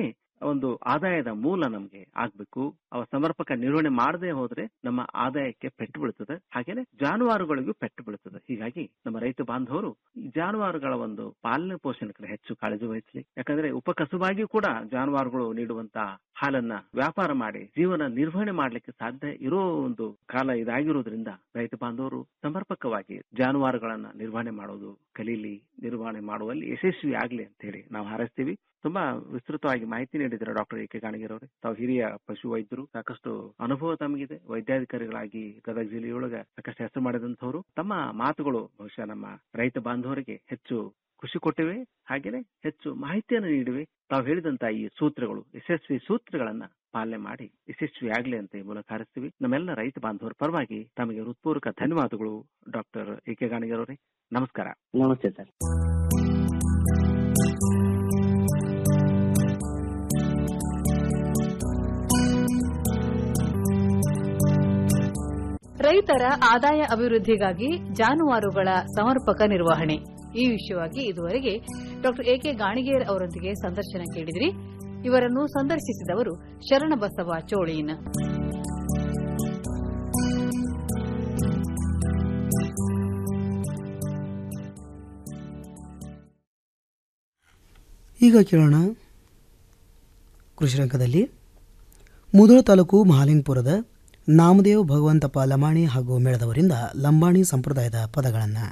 ಒಂದು ಆದಾಯದ ಮೂಲ ನಮ್ಗೆ ಆಗ್ಬೇಕು ಅವ ಸಮರ್ಪಕ ನಿರ್ವಹಣೆ ಮಾಡದೆ ಹೋದ್ರೆ ನಮ್ಮ ಆದಾಯಕ್ಕೆ ಪೆಟ್ಟು ಬೀಳುತ್ತದೆ ಹಾಗೇನೆ ಜಾನುವಾರುಗಳಿಗೂ ಪೆಟ್ಟು ಬೀಳುತ್ತದೆ ಹೀಗಾಗಿ ನಮ್ಮ ರೈತ ಬಾಂಧವರು ಈ ಜಾನುವಾರುಗಳ ಒಂದು ಪಾಲನೆ ಪೋಷಣೆ ಕಡೆ ಹೆಚ್ಚು ಕಾಳಜಿ ವಹಿಸಲಿ ಯಾಕಂದ್ರೆ ಉಪಕಸುಬಾಗಿಯೂ ಕೂಡ ಜಾನುವಾರುಗಳು ನೀಡುವಂತ ಹಾಲನ್ನ ವ್ಯಾಪಾರ ಮಾಡಿ ಜೀವನ ನಿರ್ವಹಣೆ ಮಾಡ್ಲಿಕ್ಕೆ ಸಾಧ್ಯ ಇರೋ ಒಂದು ಕಾಲ ಇದಾಗಿರೋದ್ರಿಂದ ರೈತ ಬಾಂಧವರು ಸಮರ್ಪಕವಾಗಿ ಜಾನುವಾರುಗಳನ್ನ ನಿರ್ವಹಣೆ ಮಾಡೋದು ಕಲೀಲಿ ನಿರ್ವಹಣೆ ಮಾಡುವಲ್ಲಿ ಯಶಸ್ವಿ ಆಗ್ಲಿ ಅಂತ ಹೇಳಿ ನಾವು ಹಾರೈಸ್ತೀವಿ ತುಂಬಾ ವಿಸ್ತೃತವಾಗಿ ಮಾಹಿತಿ ನೀಡಿದ್ದಾರೆ ಡಾಕ್ಟರ್ ಎ ಕೆ ಗಾಣಿಗರವರು ತಾವು ಹಿರಿಯ ಪಶು ವೈದ್ಯರು ಸಾಕಷ್ಟು ಅನುಭವ ತಮಗಿದೆ ವೈದ್ಯಾಧಿಕಾರಿಗಳಾಗಿ ಗದಗ ಜಿಲ್ಲೆಯೊಳಗ ಸಾಕಷ್ಟು ಹೆಸರು ಮಾಡಿದಂತವರು ತಮ್ಮ ಮಾತುಗಳು ಬಹುಶಃ ನಮ್ಮ ರೈತ ಬಾಂಧವರಿಗೆ ಹೆಚ್ಚು ಖುಷಿ ಕೊಟ್ಟಿವೆ ಹಾಗೇನೆ ಹೆಚ್ಚು ಮಾಹಿತಿಯನ್ನು ನೀಡಿವೆ ತಾವು ಹೇಳಿದಂತ ಈ ಸೂತ್ರಗಳು ಯಶಸ್ವಿ ಸೂತ್ರಗಳನ್ನ ಪಾಲನೆ ಮಾಡಿ ಯಶಸ್ವಿ ಆಗ್ಲಿ ಅಂತ ಈ ಮೂಲಕ ಹಾರಿಸ್ತೀವಿ ನಮ್ಮೆಲ್ಲ ರೈತ ಬಾಂಧವರ ಪರವಾಗಿ ತಮಗೆ ಹೃತ್ಪೂರ್ವಕ ಧನ್ಯವಾದಗಳು ಡಾಕ್ಟರ್ ಎ ಕೆ ಗಾಣಿಗರವರೇ ನಮಸ್ಕಾರ ನಮಸ್ತೆ ಸರ್ ರೈತರ ಆದಾಯ ಅಭಿವೃದ್ಧಿಗಾಗಿ ಜಾನುವಾರುಗಳ ಸಮರ್ಪಕ ನಿರ್ವಹಣೆ ಈ ವಿಷಯವಾಗಿ ಇದುವರೆಗೆ ಡಾಕ್ಟರ್ ಎಕೆ ಗಾಣಿಗೇರ್ ಅವರೊಂದಿಗೆ ಸಂದರ್ಶನ ಕೇಳಿದ್ರಿ ಇವರನ್ನು ಸಂದರ್ಶಿಸಿದವರು ಶರಣಬಸವ ಚೋಳೀನ್ ಈಗ ಕೇಳೋಣ ಕೃಷಿ ರಂಗದಲ್ಲಿ ಮುಧೋಳ ತಾಲೂಕು ಮಹಾಲಿಂಗಪುರದ ನಾಮದೇವ್ ಭಗವಂತಪ್ಪ ಲಮಾಣಿ ಹಾಗೂ ಮೇಳದವರಿಂದ ಲಂಬಾಣಿ ಸಂಪ್ರದಾಯದ ಪದಗಳನ್ನು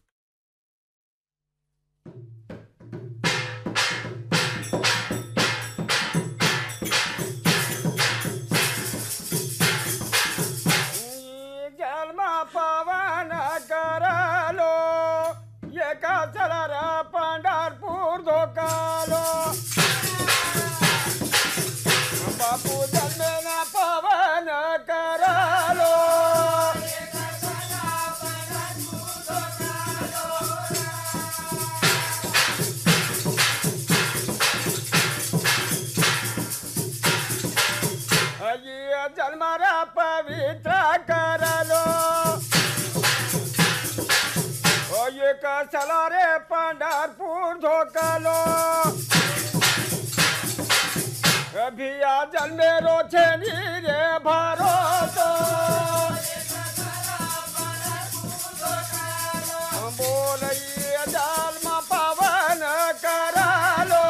जन्म पवन करलो एका चलर पंढरपूर धोकालो बापू जन्मेन पवन करलो ये जन्मर पवित्र करलो ओ ये कसला रे पंढरपूर धोकलो अभिया जन्मे रोचे रे भरोसो बोल ये जन्म पवन करलो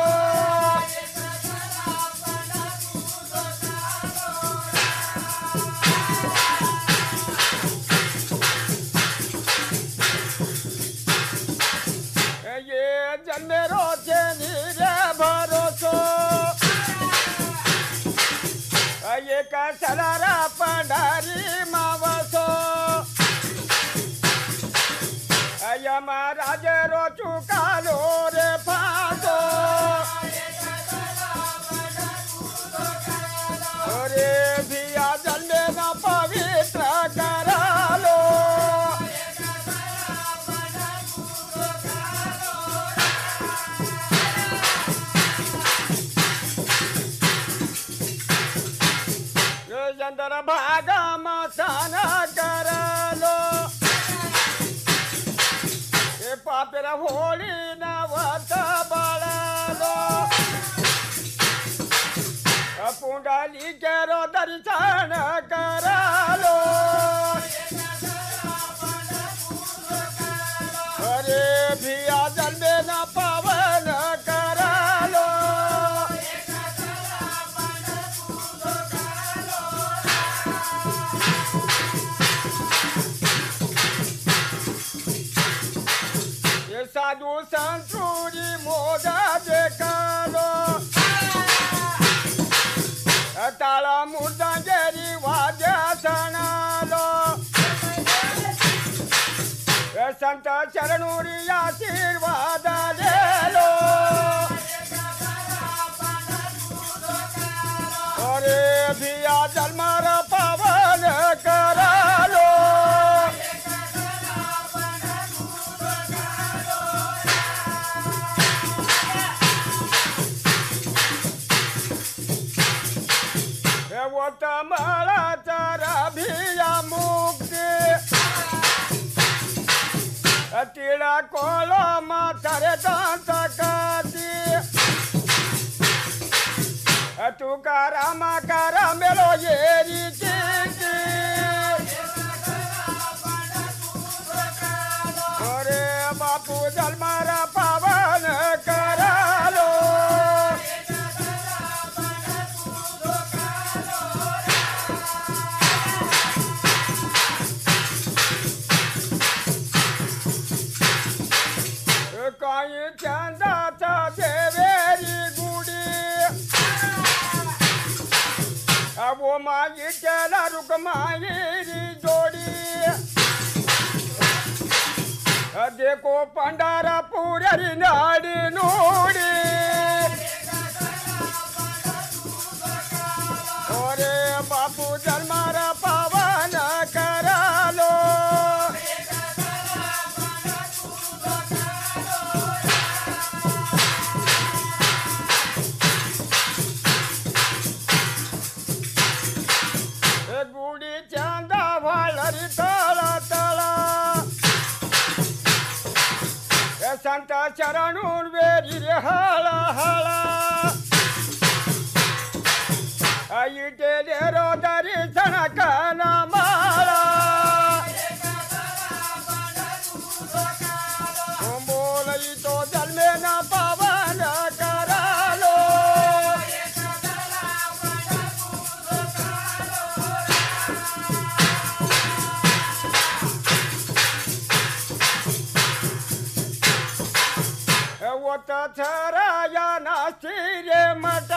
ये जन्मे रोचे रे भरोसो ये कसरा पंडारी मावसो ये महाराज रो चुकालो रे फासो अरे भिया जन्मे न पवित्र करालो चंद्र भागा मसान करलो ए पापेर होळी नवत बळलो पुंडाली केरो दर्शन करलो अरे भिया जन्मे न पवन करलो ये साधु संतुरी मोदा देखलो ताळा मुर्दा गेरी वाद्य सणालो ये संत चरणुरी आशीर्वाद देलो अरे भिया जन्मार पवन करालो मला भिया मुक्ती तिळा कोलो माथारे दांत काती ತುಕಾರಾಮ ಕಾರ ಮೇಲೋ ಏರಿ ಚೀಟಿ ಅರೆ ಬಾಪು ಜಲ್ಮಾರ ಪವನ ಕರಾಲೋ काही चांदाचा देवेरी गुडी अबो माझी त्याला रुकमायरी जोडी देखो पंडारा पुरी नाडी नोडी ओरे बापू जन्मारा पावन करालो ए गुडी चांदा वाळरी तळा तळा ए संत शरणून वेरी रे हळा हळा आई टेले रोदारी सणकना माळा बोलई तो जन्मेना पावन करालो ಒತ್ತ ಚರಾಯನ ಸಿರೆ ಮಠ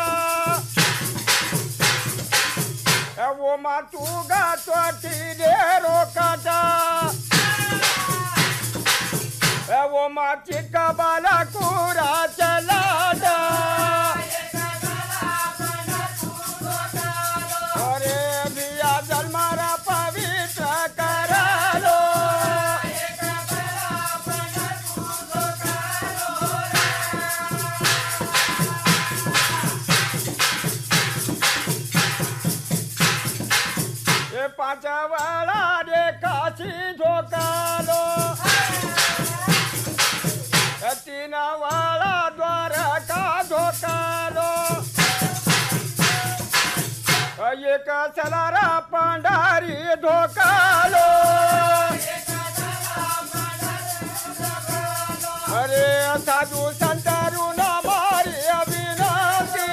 ಓ ಮಾತುಗ ತೊಟ್ಟಿದೆ ರೋಕಟ ಓ ಮಾ ಚಿಕ್ಕ ಬಾಲ ಕೂರ ಚಲಾಟ ಅರೆ ಬಿಯ ಜನ್ಮರ ಪವಿತ್ರ ಕರಲೋ એ પાંચા વાળા રે કાશી ઝોકાલો એ તીના વાળા દ્વારકા ઝોકાલો એક સલારા પાંડારી ધોકાલો અરે સાધુ સંતારું ના મારી અવિનાશી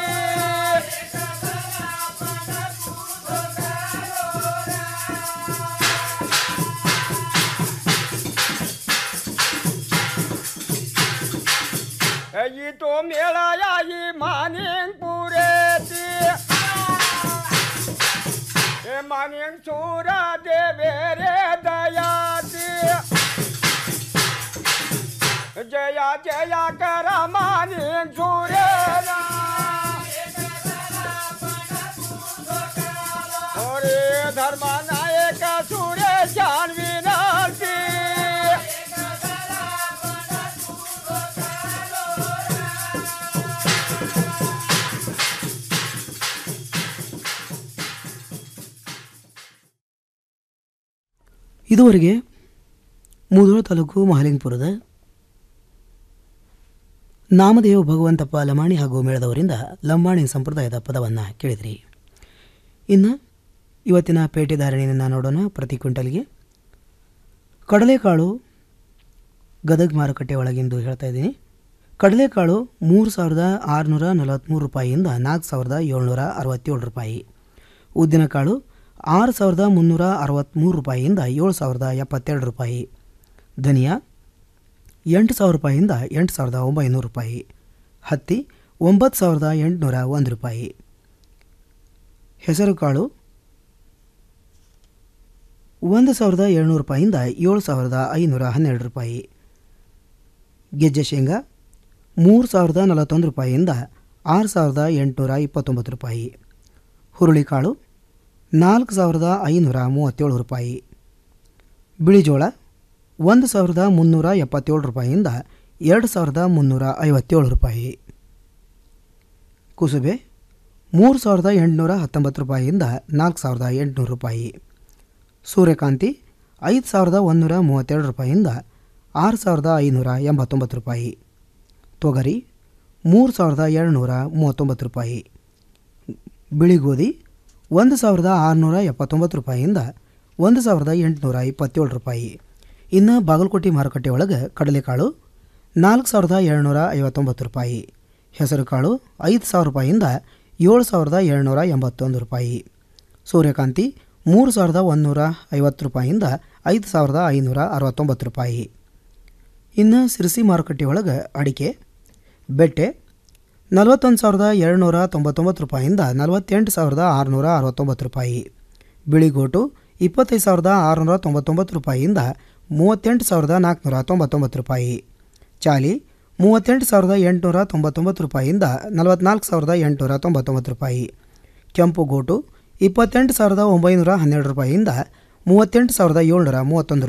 ई तो मेळा याई मानिंग पुरेती हे मानिंग चुरा देवे रे दयाती जया जया करा मानिंग चुरेला अरे धर्मा नायक सुरे जानवी नाती ಇದುವರೆಗೆ ಮುಧೋಳ ತಾಲೂಕು ಮಹಾಲಿಂಗಪುರದ ನಾಮದೇವ ಭಗವಂತಪ್ಪ ಲಮಾಣಿ ಹಾಗೂ ಮೇಳದವರಿಂದ ಲಂಬಾಣಿ ಸಂಪ್ರದಾಯದ ಪದವನ್ನು ಕೇಳಿದ್ರಿ ಇನ್ನು ಇವತ್ತಿನ ಪೇಟೆ ಧಾರಣೆಯನ್ನು ನೋಡೋಣ ಪ್ರತಿ ಕ್ವಿಂಟಲ್ಗೆ ಕಡಲೆಕಾಳು ಗದಗ ಮಾರುಕಟ್ಟೆ ಒಳಗೆಂದು ಹೇಳ್ತಾ ಇದ್ದೀನಿ ಕಡಲೆಕಾಳು ಮೂರು ಸಾವಿರದ ಆರುನೂರ ನಲವತ್ತ್ಮೂರು ರೂಪಾಯಿಯಿಂದ ನಾಲ್ಕು ಸಾವಿರದ ಏಳ್ನೂರ ಅರವತ್ತೇಳು ರೂಪಾಯಿ ಉದ್ದಿನಕಾಳು ಆರು ಸಾವಿರದ ಮುನ್ನೂರ ಅರವತ್ತ್ಮೂರು ರೂಪಾಯಿಯಿಂದ ಏಳು ಸಾವಿರದ ಎಪ್ಪತ್ತೆರಡು ರೂಪಾಯಿ ಧನಿಯಾ ಎಂಟು ಸಾವಿರ ರೂಪಾಯಿಯಿಂದ ಎಂಟು ಸಾವಿರದ ಒಂಬೈನೂರು ರೂಪಾಯಿ ಹತ್ತಿ ಒಂಬತ್ತು ಸಾವಿರದ ಎಂಟುನೂರ ಒಂದು ರೂಪಾಯಿ ಹೆಸರುಕಾಳು ಒಂದು ಸಾವಿರದ ಏಳ್ನೂರು ರೂಪಾಯಿಯಿಂದ ಏಳು ಸಾವಿರದ ಐನೂರ ಹನ್ನೆರಡು ರೂಪಾಯಿ ಗೆಜ್ಜೆ ಶೇಂಗಾ ಮೂರು ಸಾವಿರದ ನಲವತ್ತೊಂದು ರೂಪಾಯಿಯಿಂದ ಆರು ಸಾವಿರದ ಎಂಟುನೂರ ಇಪ್ಪತ್ತೊಂಬತ್ತು ರೂಪಾಯಿ ಹುರುಳಿಕಾಳು ನಾಲ್ಕು ಸಾವಿರದ ಐನೂರ ಮೂವತ್ತೇಳು ರೂಪಾಯಿ ಬಿಳಿಜೋಳ ಒಂದು ಸಾವಿರದ ಮುನ್ನೂರ ಎಪ್ಪತ್ತೇಳು ರೂಪಾಯಿಯಿಂದ ಎರಡು ಸಾವಿರದ ಮುನ್ನೂರ ಐವತ್ತೇಳು ರೂಪಾಯಿ ಕುಸುಬೆ ಮೂರು ಸಾವಿರದ ಎಂಟುನೂರ ಹತ್ತೊಂಬತ್ತು ರೂಪಾಯಿಯಿಂದ ನಾಲ್ಕು ಸಾವಿರದ ಎಂಟುನೂರು ರೂಪಾಯಿ ಸೂರ್ಯಕಾಂತಿ ಐದು ಸಾವಿರದ ಒಂದೂರ ಮೂವತ್ತೆರಡು ರೂಪಾಯಿಯಿಂದ ಆರು ಸಾವಿರದ ಐನೂರ ಎಂಬತ್ತೊಂಬತ್ತು ರೂಪಾಯಿ ತೊಗರಿ ಮೂರು ಸಾವಿರದ ಏಳ್ನೂರ ಮೂವತ್ತೊಂಬತ್ತು ರೂಪಾಯಿ ಬಿಳಿ ಗೋಧಿ ಒಂದು ಸಾವಿರದ ಆರುನೂರ ಎಪ್ಪತ್ತೊಂಬತ್ತು ರೂಪಾಯಿಯಿಂದ ಒಂದು ಸಾವಿರದ ಎಂಟುನೂರ ಇಪ್ಪತ್ತೇಳು ರೂಪಾಯಿ ಇನ್ನು ಬಾಗಲಕೋಟೆ ಮಾರುಕಟ್ಟೆ ಒಳಗೆ ಕಡಲೆಕಾಳು ನಾಲ್ಕು ಸಾವಿರದ ಏಳ್ನೂರ ಐವತ್ತೊಂಬತ್ತು ರೂಪಾಯಿ ಹೆಸರುಕಾಳು ಐದು ಸಾವಿರ ರೂಪಾಯಿಯಿಂದ ಏಳು ಸಾವಿರದ ಏಳ್ನೂರ ಎಂಬತ್ತೊಂದು ರೂಪಾಯಿ ಸೂರ್ಯಕಾಂತಿ ಮೂರು ಸಾವಿರದ ಒಂದುನೂರ ಐವತ್ತು ರೂಪಾಯಿಯಿಂದ ಐದು ಸಾವಿರದ ಐನೂರ ಅರವತ್ತೊಂಬತ್ತು ರೂಪಾಯಿ ಇನ್ನು ಸಿರಸಿ ಮಾರುಕಟ್ಟೆ ಒಳಗೆ ಅಡಿಕೆ ಬೆಟ್ಟೆ ನಲವತ್ತೊಂದು ಸಾವಿರದ ಏಳ್ನೂರ ತೊಂಬತ್ತೊಂಬತ್ತು ರೂಪಾಯಿಯಿಂದ ನಲವತ್ತೆಂಟು ಸಾವಿರದ ಆರುನೂರ ಅರವತ್ತೊಂಬತ್ತು ರೂಪಾಯಿ ಬಿಳಿಗೋಟು ಇಪ್ಪತ್ತೈದು ಸಾವಿರದ ಆರುನೂರ ತೊಂಬತ್ತೊಂಬತ್ತು ರೂಪಾಯಿಯಿಂದ ಮೂವತ್ತೆಂಟು ಸಾವಿರದ ನಾಲ್ಕುನೂರ ತೊಂಬತ್ತೊಂಬತ್ತು ರೂಪಾಯಿ ಚಾಲಿ ಮೂವತ್ತೆಂಟು ಸಾವಿರದ ಎಂಟುನೂರ ತೊಂಬತ್ತೊಂಬತ್ತು ರೂಪಾಯಿಯಿಂದ ನಲವತ್ನಾಲ್ಕು ಸಾವಿರದ ಎಂಟುನೂರ ತೊಂಬತ್ತೊಂಬತ್ತು ರೂಪಾಯಿ ಕೆಂಪು ಗೋಟು ಇಪ್ಪತ್ತೆಂಟು ಸಾವಿರದ ಒಂಬೈನೂರ ಹನ್ನೆರಡು ರೂಪಾಯಿಯಿಂದ ಮೂವತ್ತೆಂಟು ಸಾವಿರದ ಏಳ್ನೂರ ಮೂವತ್ತೊಂದು